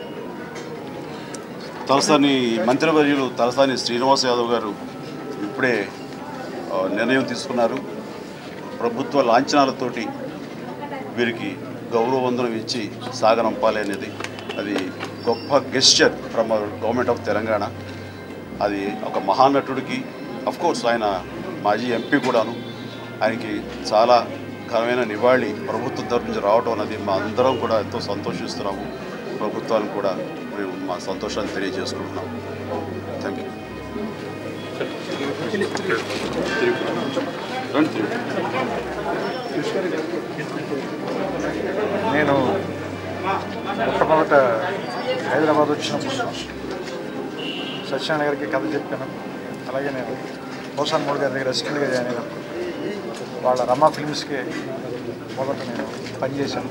తలసాని మంత్రివర్యులు తలసాని శ్రీనివాస్ యాదవ్ గారు ఇప్పుడే ఆ, నిర్ణయం తీసుకున్నారు ప్రభుత్వ లాంఛనాలతోటి వీరికి గౌరవ వందనం ఇచ్చి సాగనంపాలి అనేది అది గొప్ప gesture from government of Telangana అది ఒక మహానటుడికి అఫ్ కోర్స్ ఆయన మాజీ ఎంపీ కూడాను ఆయనకి చాలా ఘనమైన నివాళి ప్రభుత్వం తరపు నుంచి రావడం అనేది మా అందరం కూడా ఎంతో సంతోషిస్తున్నాము ప్రభుత్వానికి కూడా మేము మా సంతోషాన్ని తెలియజేసుకుంటున్నాం థ్యాంక్ యూ నేను మొట్టమొదట హైదరాబాద్ వచ్చినప్పుడు సత్యనారాయణ గారికి కథ చెప్పాను అలాగే నేను మోసాన్ మోడ్ గారి దగ్గర అసిస్టెంట్గా జాయిన్ అయినప్పుడు వాళ్ళ రమా ఫిల్మ్స్కి మొదట నేను పనిచేశాను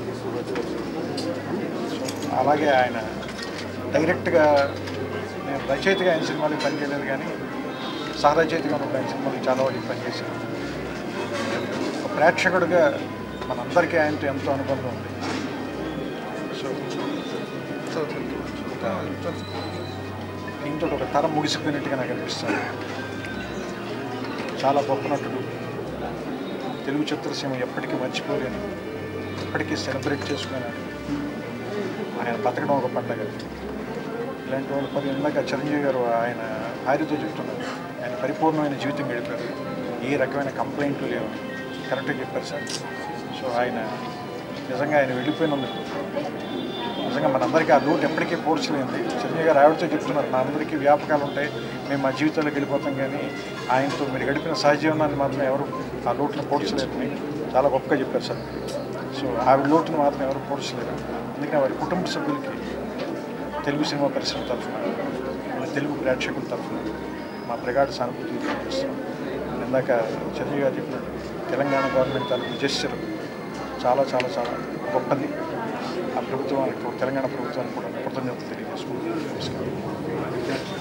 సో అలాగే ఆయన డైరెక్ట్గా నేను రచయితగా ఆయన సినిమాలకి పనిచేయలేదు కానీ సహరచయితగా ఉన్న ఆయన సినిమాలకి చాలా వాటికి పనిచేశాను ఒక ప్రేక్షకుడిగా మనందరికీ ఆయనతో ఎంతో అనుబంధం ఉంది సో సో ఒక దీంతో ఒక తరం ముగిసిపోయినట్టుగా నాకు అనిపిస్తుంది చాలా గొప్ప నటుడు తెలుగు చిత్రసీమ ఎప్పటికీ మర్చిపోలేను ఎప్పటికీ సెలబ్రేట్ చేసుకున్నాను ఆయన బతకడం ఒక పండగ ఇలాంటి వాళ్ళు పది ఇందాక చిరంజీవి గారు ఆయన భార్యతో చెప్తున్నారు ఆయన పరిపూర్ణమైన జీవితం గడిపారు ఏ రకమైన కంప్లైంట్లు లేవు కరెక్ట్గా చెప్పారు సార్ సో ఆయన నిజంగా ఆయన వెళ్ళిపోయినందుకు నిజంగా మనందరికీ ఆ లోటు ఎప్పటికీ పోడ్చలేంది చిరంజీవి గారు ఆవిడతో చెప్తున్నారు మా అందరికీ వ్యాపకాలు ఉంటాయి మేము మా జీవితాల్లోకి వెళ్ళిపోతాం కానీ ఆయనతో మీరు గడిపిన సహజీవనాన్ని మాత్రం ఎవరు ఆ లోటును పోడ్చలేదని చాలా గొప్పగా చెప్పారు సార్ సో ఆవిడ లోటును మాత్రం ఎవరు పోడ్చలేరు అందుకని వారి కుటుంబ సభ్యులకి తెలుగు సినిమా పరిశ్రమ తరఫున మన తెలుగు ప్రేక్షకుల తరఫున మా ప్రగాఢ సానుభూతి తెలియజేస్తున్నాం ఇందాక చిరంజీవి గారు చెప్పినట్టు తెలంగాణ గవర్నమెంట్ తరఫు జెస్చర్ చాలా చాలా చాలా గొప్పది ఆ ప్రభుత్వానికి తెలంగాణ ప్రభుత్వానికి కూడా కృతజ్ఞతలు తెలియజేసుకుంటున్నాను నమస్కారం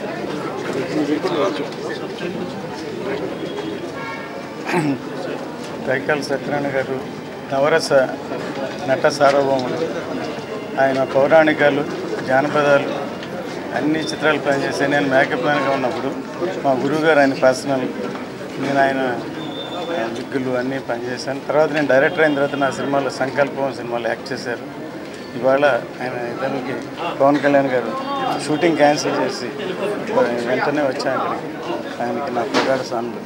కైకాల సత్యనారాయణ గారు నవరస నట సార్వభౌములు ఆయన పౌరాణికాలు జానపదాలు అన్ని చిత్రాలు పనిచేశాను నేను మేకప్ మ్యాన్గా ఉన్నప్పుడు మా గురువుగారు ఆయన పర్సనల్ నేను ఆయన దిగ్గులు అన్నీ పనిచేశాను తర్వాత నేను డైరెక్టర్ అయిన తర్వాత నా సినిమాలో సంకల్పం సినిమాలో యాక్ట్ చేశారు ఇవాళ ఆయన ఇతనికి పవన్ కళ్యాణ్ గారు షూటింగ్ క్యాన్సిల్ చేసి వెంటనే వచ్చాను అక్కడికి ఆయనకి నా ప్రగాఢ సానుభూతి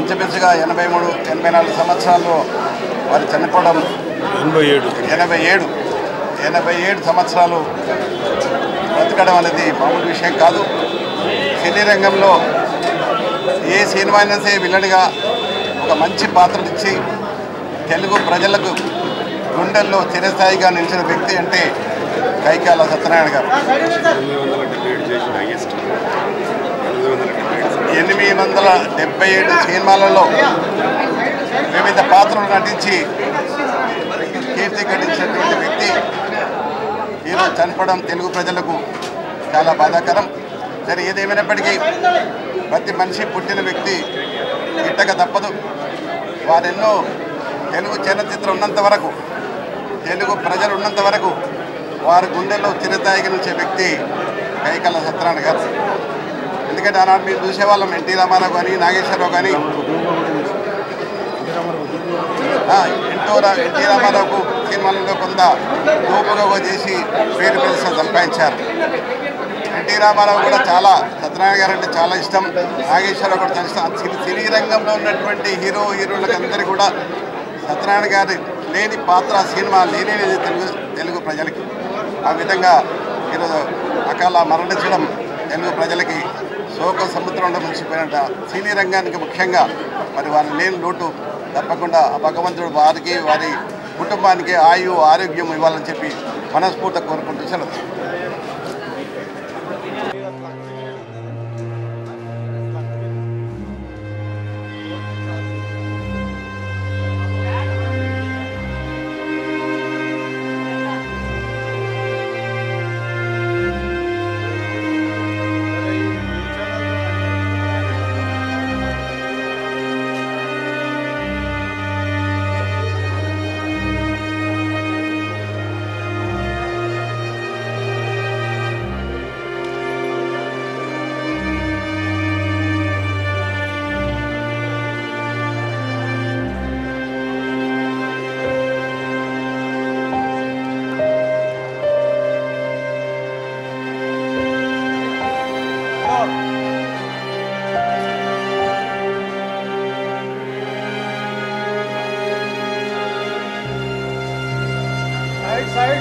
ఇంచుమించుగా ఎనభై మూడు ఎనభై నాలుగు సంవత్సరాల్లో వారు చనిపోవడం ఎనభై ఏడు ఎనభై ఏడు ఎనభై ఏడు సంవత్సరాలు బ్రతకడం అనేది మామూలు విషయం కాదు సినీ రంగంలో ఏ సినిమా అయినా సరే విలన్గా ఒక మంచి పాత్రలు ఇచ్చి తెలుగు ప్రజలకు గుండెల్లో చిరస్థాయిగా నిలిచిన వ్యక్తి అంటే కైకాల సత్యనారాయణ గారు ఎనిమిది వందల డెబ్బై ఏడు సినిమాలలో వివిధ పాత్రలు నటించి కీర్తి గడించినటువంటి వ్యక్తి ఈరోజు చనిపోవడం తెలుగు ప్రజలకు చాలా బాధాకరం సరే ఏదేమైనప్పటికీ ప్రతి మనిషి పుట్టిన వ్యక్తి గిట్టక తప్పదు వారెన్నో తెలుగు చలనచిత్రం ఉన్నంత వరకు తెలుగు ప్రజలు ఉన్నంత వరకు వారి గుండెల్లో చిరతాయిగా నుంచే వ్యక్తి కైకల్ల సత్యనారాయణ గారు ఎందుకంటే ఆనాడు మీరు చూసేవాళ్ళం ఎన్టీ రామారావు కానీ నాగేశ్వరరావు కానీ ఆ, ఎన్టీ రా- ఎన్టీ రామారావుకు సినిమాలలో కొంత రూపగా చేసి పేరు ప్రతిష్ట సంపాదించారు ఎన్టీ రామారావు కూడా చాలా సత్యనారాయణ గారు అంటే చాలా ఇష్టం నాగేశ్వరరావు కూడా చాలా ఇష్టం సినీ- సినీ రంగంలో ఉన్నటువంటి హీరో హీరోలకు అందరికీ కూడా సత్యనారాయణ గారి లేని పాత్ర సినిమా లేని లేదు తెలుగు తెలుగు ప్రజలకి ఆ విధంగా ఈరోజు అకాల మరణించడం తెలుగు ప్రజలకి శోక సముద్రంలో మునిసిపోయినట్ట సినీ రంగానికి ముఖ్యంగా మరి వారి లేని లోటు తప్పకుండా ఆ భగవంతుడు వారికి వారి కుటుంబానికి ఆయు ఆరోగ్యం ఇవ్వాలని చెప్పి మనస్ఫూర్తిగా కోరుకుంటూ సెలవు సైడ్ సైడ్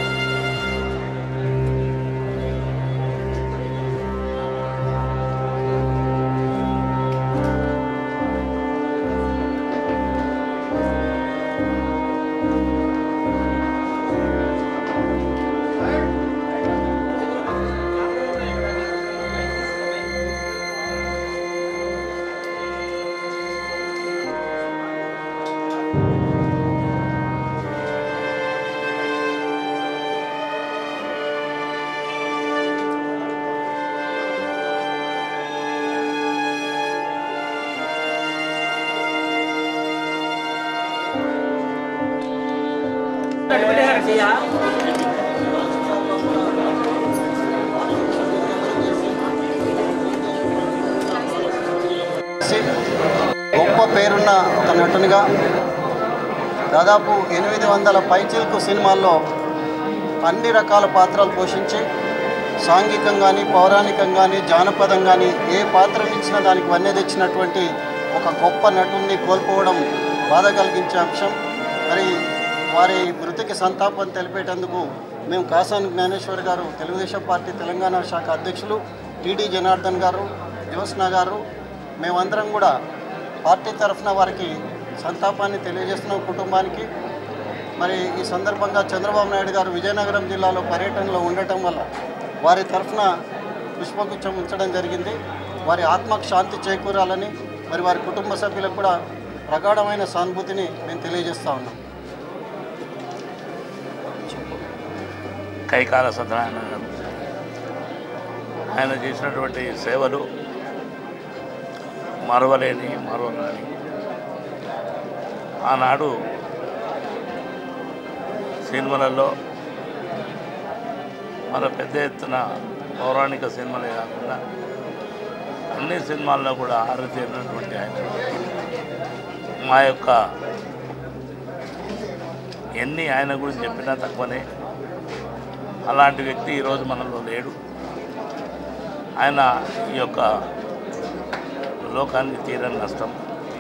గొప్ప పేరున్న ఒక నటునిగా దాదాపు ఎనిమిది వందల పైచిల్కు సినిమాల్లో అన్ని రకాల పాత్రలు పోషించి సాంఘికం కానీ పౌరాణికం కానీ జానపదం కానీ ఏ పాత్రనిచ్చినా దానికి వన్నె తెచ్చినటువంటి ఒక గొప్ప నటుడిని కోల్పోవడం బాధ కలిగించే అంశం మరి వారి మృతికి సంతాపం తెలిపేటందుకు మేము కాసాని జ్ఞానేశ్వర్ గారు తెలుగుదేశం పార్టీ తెలంగాణ శాఖ అధ్యక్షులు టీడీ జనార్దన్ గారు జ్యోత్స్న గారు మేమందరం కూడా పార్టీ తరఫున వారికి సంతాపాన్ని తెలియజేస్తున్నాం కుటుంబానికి మరి ఈ సందర్భంగా చంద్రబాబు నాయుడు గారు విజయనగరం జిల్లాలో పర్యటనలో ఉండటం వల్ల వారి తరఫున పుష్పగుచ్చం ఉంచడం జరిగింది వారి ఆత్మకు శాంతి చేకూరాలని మరి వారి కుటుంబ సభ్యులకు కూడా ప్రగాఢమైన సానుభూతిని మేము తెలియజేస్తా ఉన్నాం కైకాల సత్యనారాయణ గారు ఆయన చేసినటువంటి సేవలు మరవలేని మరవలేని ఆనాడు సినిమాలలో మన పెద్ద ఎత్తున పౌరాణిక సినిమాలే కాకుండా అన్ని సినిమాల్లో కూడా ఆరితేరినటువంటి ఆయన మా యొక్క ఎన్ని ఆయన గురించి చెప్పినా తక్కువనే అలాంటి వ్యక్తి ఈరోజు మనలో లేడు ఆయన ఈ యొక్క లోకానికి తీరని నష్టం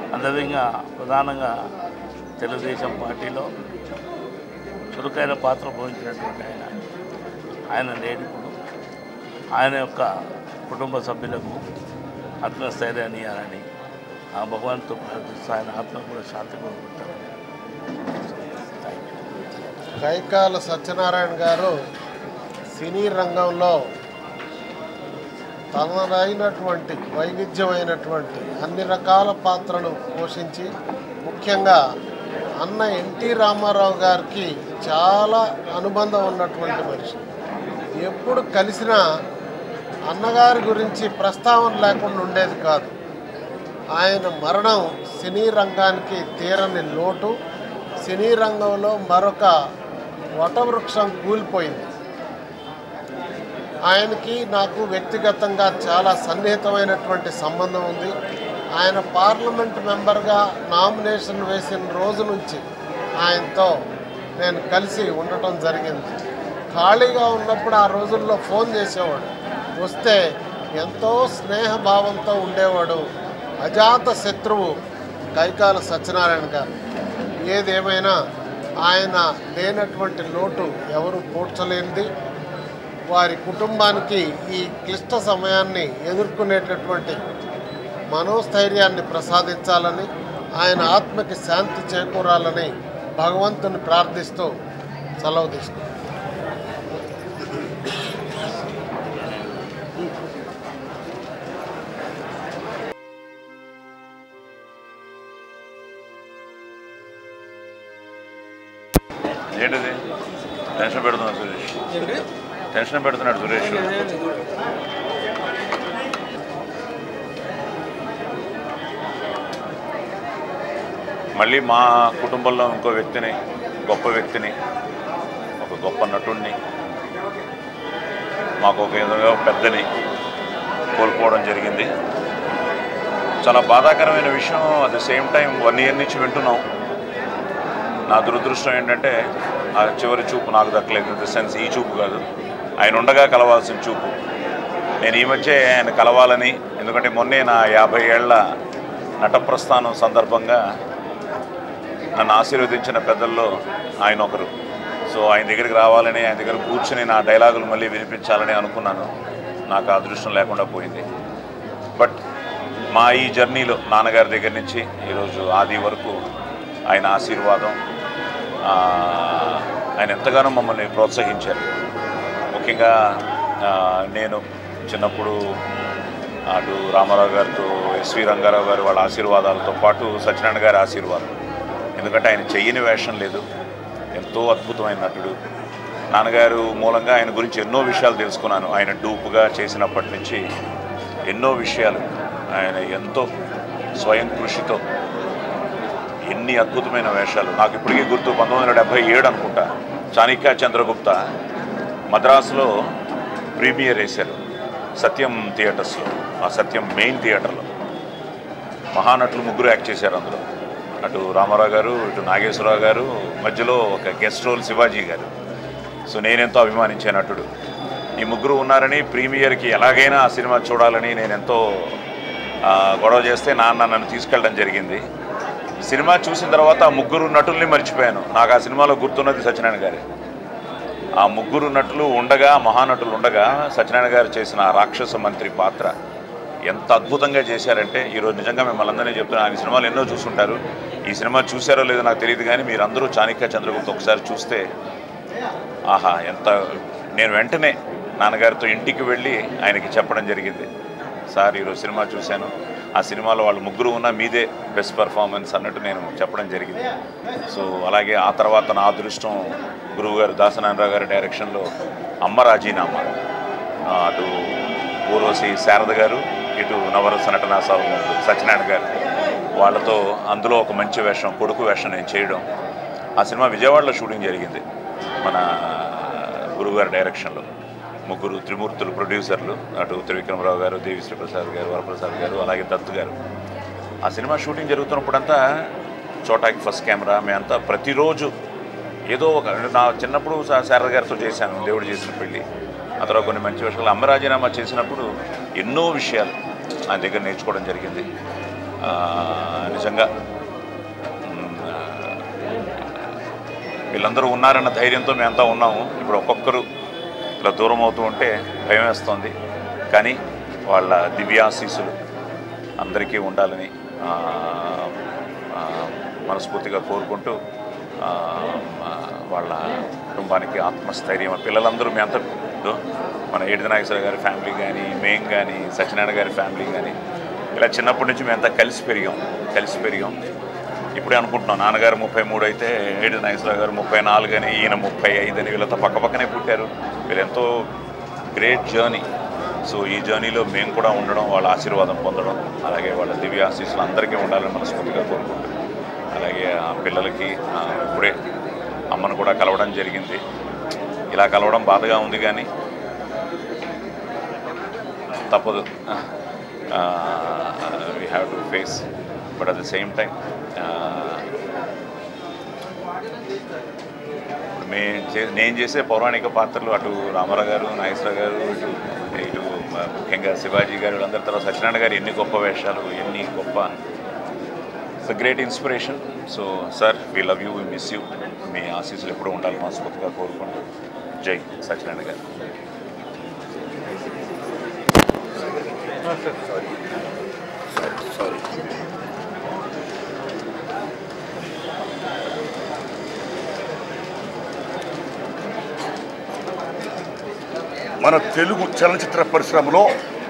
అదేవిధంగా ప్రధానంగా తెలుగుదేశం పార్టీలో చురుకైన పాత్ర పోషించినటువంటి ఆయన ఆయన లేని ఇప్పుడు ఆయన యొక్క కుటుంబ సభ్యులకు ఆత్మస్థైర్యాన్ని ఇవ్వాలని ఆ భగవంతుతో ప్రార్థిస్తూ ఆయన ఆత్మ కూడా శాంతి కోరుకుంటారు కైకాల సత్యనారాయణ గారు సినీ రంగంలో తనదైనటువంటి వైవిధ్యమైనటువంటి అన్ని రకాల పాత్రలు పోషించి ముఖ్యంగా అన్న ఎన్టీ రామారావు గారికి చాలా అనుబంధం ఉన్నటువంటి మనిషి ఎప్పుడు కలిసినా అన్నగారి గురించి ప్రస్తావన లేకుండా ఉండేది కాదు ఆయన మరణం సినీ రంగానికి తీరని లోటు సినీ రంగంలో మరొక వటవృక్షం కూలిపోయింది ఆయనకి నాకు వ్యక్తిగతంగా చాలా సన్నిహితమైనటువంటి సంబంధం ఉంది ఆయన పార్లమెంట్ మెంబర్గా నామినేషన్ వేసిన రోజు నుంచి ఆయనతో నేను కలిసి ఉండటం జరిగింది ఖాళీగా ఉన్నప్పుడు ఆ రోజుల్లో ఫోన్ చేసేవాడు వస్తే ఎంతో స్నేహభావంతో ఉండేవాడు అజాత శత్రువు కైకాల సత్యనారాయణ గారు ఏదేమైనా ఆయన లేనటువంటి లోటు ఎవరు పూడ్చలేనిది వారి కుటుంబానికి ఈ క్లిష్ట సమయాన్ని ఎదుర్కొనేటటువంటి మనోస్థైర్యాన్ని ప్రసాదించాలని ఆయన ఆత్మకి శాంతి చేకూరాలని భగవంతుని ప్రార్థిస్తూ సెలవు తీసుకుంటాం ఏంటిది టెన్షన్ పెడుతున్నాడు సురేష్ టెన్షన్ పెడుతున్నాడు సురేష్ మళ్ళీ మా కుటుంబంలో ఇంకో వ్యక్తిని గొప్ప వ్యక్తిని ఒక గొప్ప నటుడిని మాకు ఒక ఏదో పెద్దని కోల్పోవడం జరిగింది చాలా బాధాకరమైన విషయం at the same time one year నుంచి వింటున్నాం నా దురదృష్టం ఏంటంటే ఆ చివరి చూపు నాకు దక్కలేదు ఇన్ ద సెన్స్ ఈ చూపు కాదు ఆయన ఉండగా కలవాల్సిన చూపు నేను ఈ మధ్య ఆయన కలవాలని ఎందుకంటే మొన్నే నా యాభై ఏళ్ల నట ప్రస్థానం సందర్భంగా నన్ను ఆశీర్వదించిన పెద్దల్లో ఆయన ఒకరు సో ఆయన దగ్గరికి రావాలని ఆయన దగ్గర కూర్చుని నా డైలాగులు మళ్ళీ వినిపించాలని అనుకున్నాను నాకు ఆ అదృష్టం లేకుండా పోయింది బట్ మా ఈ జర్నీలో నాన్నగారి దగ్గర నుంచి ఈరోజు ఆది వరకు ఆయన ఆశీర్వాదం ఆ, ఆయన ఎంతగానో మమ్మల్ని ప్రోత్సహించారు ముఖ్యంగా ఆ, నేను చిన్నప్పుడు అటు రామారావు గారితో ఎస్వి రంగారావు గారు వాళ్ళ ఆశీర్వాదాలతో పాటు సత్యనారాయణ గారి ఆశీర్వాదం ఎందుకంటే ఆయన చెయ్యని వేషం లేదు ఎంతో అద్భుతమైన నటుడు నాన్నగారు మూలంగా ఆయన గురించి ఎన్నో విషయాలు తెలుసుకున్నాను ఆయన డూపుగా చేసినప్పటి నుంచి ఎన్నో విషయాలు ఆయన ఎంతో స్వయం కృషితో ఎన్ని అద్భుతమైన వేషాలు నాకు ఇప్పటికీ గుర్తు పంతొమ్మిది వందల డెబ్భై ఏడు అనుకుంటా చాణిక్య చంద్రగుప్త మద్రాసులో ప్రీమియర్ వేశారు సత్యం థియేటర్స్లో ఆ సత్యం మెయిన్ థియేటర్లో మహానటులు ముగ్గురు యాక్ట్ చేశారు అందులో అటు రామారావు గారు ఇటు నాగేశ్వరరావు గారు మధ్యలో ఒక గెస్ట్ రోల్ శివాజీ గారు సో నేనెంతో అభిమానించే నటుడు ఈ ముగ్గురు ఉన్నారని ప్రీమియర్కి ఎలాగైనా ఆ సినిమా చూడాలని నేను ఎంతో ఆ, గొడవ చేస్తే నాన్న నన్ను తీసుకెళ్ళడం జరిగింది సినిమా చూసిన తర్వాత ఆ ముగ్గురు నటుల్ని మర్చిపోయాను నాకు ఆ సినిమాలో గుర్తున్నది సత్యనారాయణ గారే ఆ ముగ్గురు నటులు ఉండగా మహానటులు ఉండగా సత్యనారాయణ గారు చేసిన ఆ రాక్షస మంత్రి పాత్ర ఎంత అద్భుతంగా చేశారంటే ఈరోజు నిజంగా మిమ్మల్ని అందరినీ చెప్తున్నా ఆయన సినిమాలు ఎన్నో చూసుంటారు ఈ సినిమా చూసారో లేదో నాకు తెలియదు కానీ మీరందరూ చాణిక్య చంద్రగుప్త ఒకసారి చూస్తే ఆహా ఎంత నేను వెంటనే నాన్నగారితో ఇంటికి వెళ్ళి ఆయనకి చెప్పడం జరిగింది సార్ ఈరోజు సినిమా చూశాను ఆ సినిమాలో వాళ్ళు ముగ్గురు ఉన్న మీదే బెస్ట్ పర్ఫార్మెన్స్ అన్నట్టు నేను చెప్పడం జరిగింది సో అలాగే ఆ తర్వాత నా అదృష్టం గురువుగారు దాసనారాయణరావు గారి డైరెక్షన్లో అమ్మ రాజీనామా ఆ, అటు ఊర్వశి శారద గారు ఇటు నవరస నటనా సార్వభౌముడు సత్యనారాయణ గారు వాళ్ళతో అందులో ఒక మంచి వేషం కొడుకు వేషం నేను చేయడం ఆ సినిమా విజయవాడలో షూటింగ్ జరిగింది మన గురువుగారి డైరెక్షన్లో ముగ్గురు త్రిమూర్తులు ప్రొడ్యూసర్లు అటు త్రివిక్రమరావు గారు దేవిశ్రీ ప్రసాద్ గారు వరప్రసాద్ గారు అలాగే దత్తు గారు ఆ సినిమా షూటింగ్ జరుగుతున్నప్పుడంతా చోటాకి ఫస్ట్ కెమెరా మేమంతా ప్రతిరోజు ఏదో ఒక నా చిన్నప్పుడు శా- శారద గారితో చేశాను దేవుడు చేసిన పెళ్ళి ఆ తర్వాత కొన్ని మంచి విషయాలు అమ్మ రాజీనామా చేసినప్పుడు ఎన్నో విషయాలు ఆయన దగ్గర నేర్చుకోవడం జరిగింది ఆ, నిజంగా మ్, ఆ, వీళ్ళందరూ ఉన్నారన్న ధైర్యంతో మేమంతా ఉన్నాము ఇప్పుడు ఒక్కొక్కరు ఇలా దూరం అవుతూ ఉంటే భయం వేస్తుంది కానీ వాళ్ళ దివ్యాశీసులు అందరికీ ఉండాలని ఆ, ఆ, మనస్ఫూర్తిగా కోరుకుంటూ ఆ, ఆ, వాళ్ళ కుటుంబానికి ఆత్మస్థైర్యం పిల్లలందరూ మీ అంతా మన ఏడిద నాగేశ్వర గారి ఫ్యామిలీ కానీ మేం కానీ సత్యనారాయణ గారి ఫ్యామిలీ కానీ ఇలా చిన్నప్పటి నుంచి మేమంతా కలిసి పెరిగాం కలిసి పెరిగాం ఇప్పుడే అనుకుంటున్నాం నాన్నగారు ముప్పై మూడు అయితే ఏడు నాగేశ్వర గారు ముప్పై నాలుగు అని ఈయన ముప్పై ఐదు అని వీళ్ళతో పక్క పక్కనే పుట్టారు వీళ్ళు ఎంతో గ్రేట్ జర్నీ సో ఈ జర్నీలో మేము కూడా ఉండడం వాళ్ళ ఆశీర్వాదం పొందడం అలాగే వాళ్ళ దివ్య ఆశీస్సులు అందరికీ ఉండాలని మనస్ఫూర్తిగా కోరుకుంటున్నాం అలాగే ఆ పిల్లలకి ఆ, ఇప్పుడే అమ్మను కూడా కలవడం జరిగింది ఇలా కలవడం బాధగా ఉంది కానీ తప్పదు we have to face but at the same time మే చే- నేను చేసే పౌరాణిక పాత్రలు అటు రామారావు గారు నాగేశ్వర గారు ఇటు ఇటు మ- ముఖ్యంగా శివాజీ గారు వీళ్ళందరి తర్వాత సత్యనారాయణ గారు ఎన్ని గొప్ప వేషాలు ఎన్ని గొప్ప it's great inspiration so sir we love you we miss you మీ ఆశీస్సులు ఎప్పుడూ ఉండాలి మనస్ఫూర్తిగా కోరుకుంటూ జై సత్యనారాయణ గారు సారీ మన తెలుగు చలనచిత్ర పరిశ్రమలో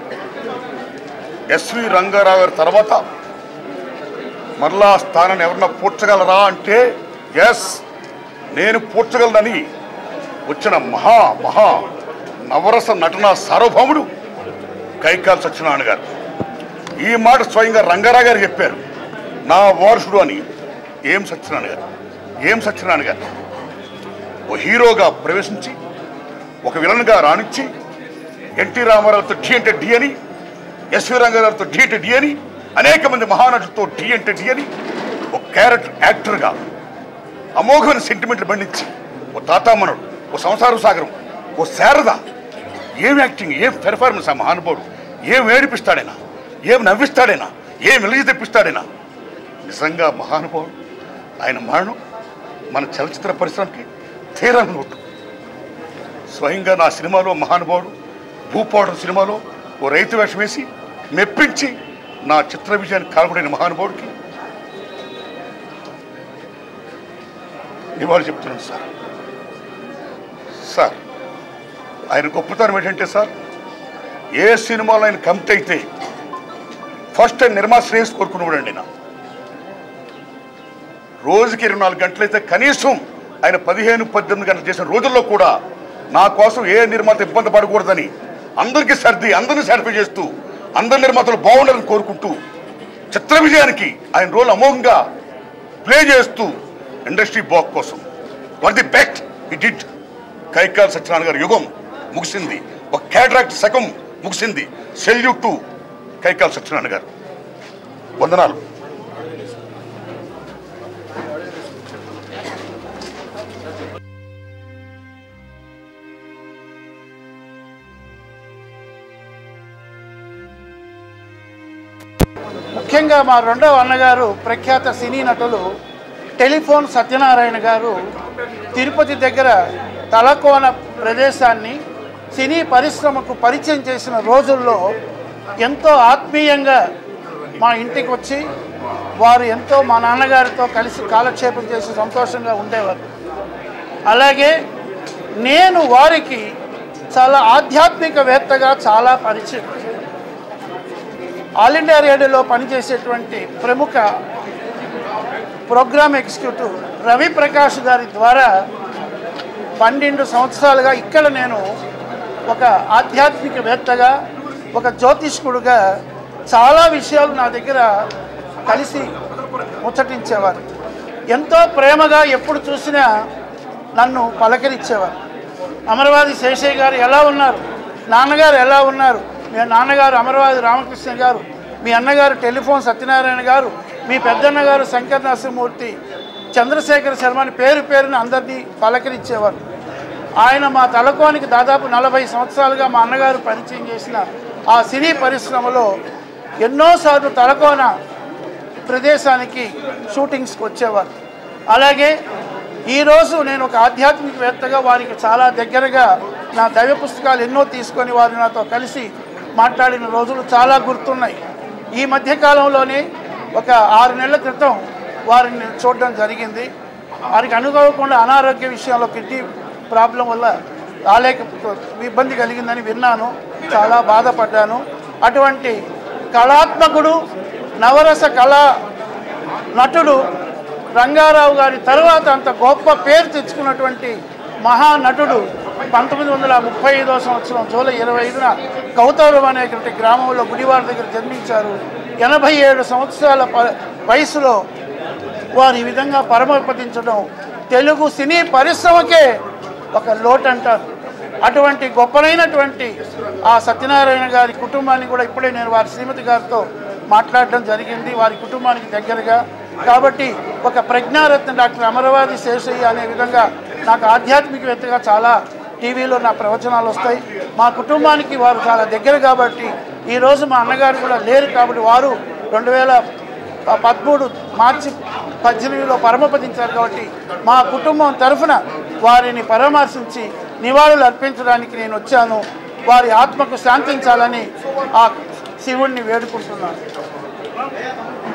ఎస్వి రంగారావు గారి తర్వాత మరలా ఆ స్థానాన్ని ఎవరన్నా పూడ్చగలరా అంటే ఎస్ నేను పూడ్చగలనని వచ్చిన మహా మహా నవరస నటన సార్వభౌముడు కైకాల్ సత్యనారాయణ గారు ఈ మాట స్వయంగా రంగారావు గారు చెప్పారు నా వారసుడు అని ఏం సత్యనారాయణ గారు ఏం సత్యనారాయణ గారు ఓ హీరోగా ప్రవేశించి ఒక విలన్గా రాణించి ఎన్టీ రామారావుతో డి అంటే డి అని ఎస్వి రంగారావుతో డి అంటే డి అని అనేక మంది మహానటులతో డి అంటే డి అని ఒక క్యారెక్టర్ యాక్టర్గా అమోఘమైన సెంటిమెంట్లు బండించి ఓ తాతామనుడు ఓ సంసార సాగరం ఓ శారద ఏం యాక్టింగ్ ఏం పెర్ఫార్మెన్స్ ఆ మహానుభావుడు ఏం ఏడిపిస్తాడైనా ఏం నవ్విస్తాడైనా ఏం వెలిగి తెప్పిస్తాడైనా నిజంగా మహానుభావుడు ఆయన మరణం మన చలచిత్ర పరిశ్రమకి తీరని లోటు స్వయంగా నా సినిమాలో మహానుభావుడు భూపోవడం సినిమాలో ఓ రైతు వేషం వేసి మెప్పించి నా చిత్ర విజయానికి కాలపడిన మహానుభావుడికి నివాళి చెప్తున్నాను సార్ సార్ ఆయన గొప్పతనం ఏంటంటే సార్ ఏ సినిమాలో ఆయన కమిట్ అయితే ఫస్ట్ టైం నిర్మా శ్రేయస్ కోరుకునేవాడండి నా రోజుకి ఇరవై నాలుగు గంటలైతే కనీసం ఆయన పదిహేను పద్దెనిమిది గంటలు చేసిన రోజుల్లో కూడా నా కోసం ఏ నిర్మాత ఇబ్బంది పడకూడదని అందరికీ సర్ది అందరినీ సాటిఫై చేస్తూ అందరి నిర్మాతలు బాగుండాలని కోరుకుంటూ చిత్ర విజయానికి ఆయన రోల్ అమోఘంగా ప్లే చేస్తూ ఇండస్ట్రీ బాక్ కోసం వర్ ది బెస్ట్ ఈ డిడ్ కైకాల్ సత్యనారాయణ గారి యుగం ముగిసింది ఒక క్యాట్రాక్ట్ శకం ముగిసింది సెల్యూట్ టు కైకాల్ సత్యనారాయణ గారు వందనాలు ముఖ్యంగా మా రెండవ అన్నగారు ప్రఖ్యాత సినీ నటులు టెలిఫోన్ సత్యనారాయణ గారు తిరుపతి దగ్గర తలకోన ప్రదేశాన్ని సినీ పరిశ్రమకు పరిచయం చేసిన రోజుల్లో ఎంతో ఆత్మీయంగా మా ఇంటికి వచ్చి వారు ఎంతో మా నాన్నగారితో కలిసి కాలక్షేపం చేసి సంతోషంగా ఉండేవారు అలాగే నేను వారికి చాలా ఆధ్యాత్మికవేత్తగా చాలా పరిచయం ఆల్ ఇండియా రేడియోలో పనిచేసేటువంటి ప్రముఖ ప్రోగ్రామ్ ఎగ్జిక్యూటివ్ రవి ప్రకాష్ గారి ద్వారా పన్నెండు సంవత్సరాలుగా ఇక్కడ నేను ఒక ఆధ్యాత్మికవేత్తగా ఒక జ్యోతిష్కుడుగా చాలా విషయాలు నా దగ్గర కలిసి ముచ్చటించేవారు ఎంతో ప్రేమగా ఎప్పుడు చూసినా నన్ను పలకరించేవారు అమరవాది శేషయ్య గారు ఎలా ఉన్నారు నాన్నగారు ఎలా ఉన్నారు మీ నాన్నగారు అమరవాది రామకృష్ణ గారు మీ అన్నగారు టెలిఫోన్ సత్యనారాయణ గారు మీ పెద్దన్నగారు శంకర్ నరసింహమూర్తి చంద్రశేఖర శర్మని పేరు పేరుని అందరినీ పలకరించేవారు ఆయన మా తలకోనికి దాదాపు నలభై సంవత్సరాలుగా మా అన్నగారు పరిచయం చేసిన ఆ సినీ పరిశ్రమలో ఎన్నోసార్లు తలకోన ప్రదేశానికి షూటింగ్స్కి వచ్చేవారు అలాగే ఈరోజు నేను ఒక ఆధ్యాత్మికవేత్తగా వారికి చాలా దగ్గరగా నా దైవ పుస్తకాలు ఎన్నో తీసుకొని వారు నాతో కలిసి మాట్లాడిన రోజులు చాలా గుర్తున్నాయి ఈ మధ్యకాలంలోనే ఒక ఆరు నెలల క్రితం వారిని చూడడం జరిగింది వారికి అనుకోకుండా అనారోగ్య విషయంలో కిడ్నీ ప్రాబ్లం వల్ల రాలేక ఇబ్బంది కలిగిందని విన్నాను చాలా బాధపడ్డాను అటువంటి కళాత్మకుడు నవరస కళా నటుడు రంగారావు గారి తర్వాత అంత గొప్ప పేరు తెచ్చుకున్నటువంటి మహానటుడు పంతొమ్మిది వందల ముప్పై ఐదో సంవత్సరం జూలై ఇరవై ఐదున కౌతవరం అనేటువంటి గ్రామంలో గుడివారి దగ్గర జన్మించారు ఎనభై ఏడు సంవత్సరాల ప- వయసులో వారు ఈ విధంగా పరమపదించడం తెలుగు సినీ పరిశ్రమకే ఒక లోటు అంటారు అటువంటి గొప్పనైనటువంటి ఆ సత్యనారాయణ గారి కుటుంబాన్ని కూడా ఇప్పుడే నేను వారి శ్రీమతి గారితో మాట్లాడడం జరిగింది వారి కుటుంబానికి దగ్గరగా కాబట్టి ఒక ప్రజ్ఞారత్న డాక్టర్ అమరవాది శేషయ్య అనే విధంగా నాకు ఆధ్యాత్మికవేత్తగా చాలా టీవీలో నా ప్రవచనాలు వస్తాయి మా కుటుంబానికి వారు చాలా దగ్గర కాబట్టి ఈరోజు మా అన్నగారు కూడా లేరు కాబట్టి వారు రెండు వేల ప- పదమూడు మార్చి పద్దెనిమిదిలో పరమపదించారు కాబట్టి మా కుటుంబం తరఫున వారిని పరామర్శించి నివాళులు అర్పించడానికి నేను వచ్చాను వారి ఆత్మకు శాంతించాలని ఆ శివుణ్ణి వేడుకుంటున్నాను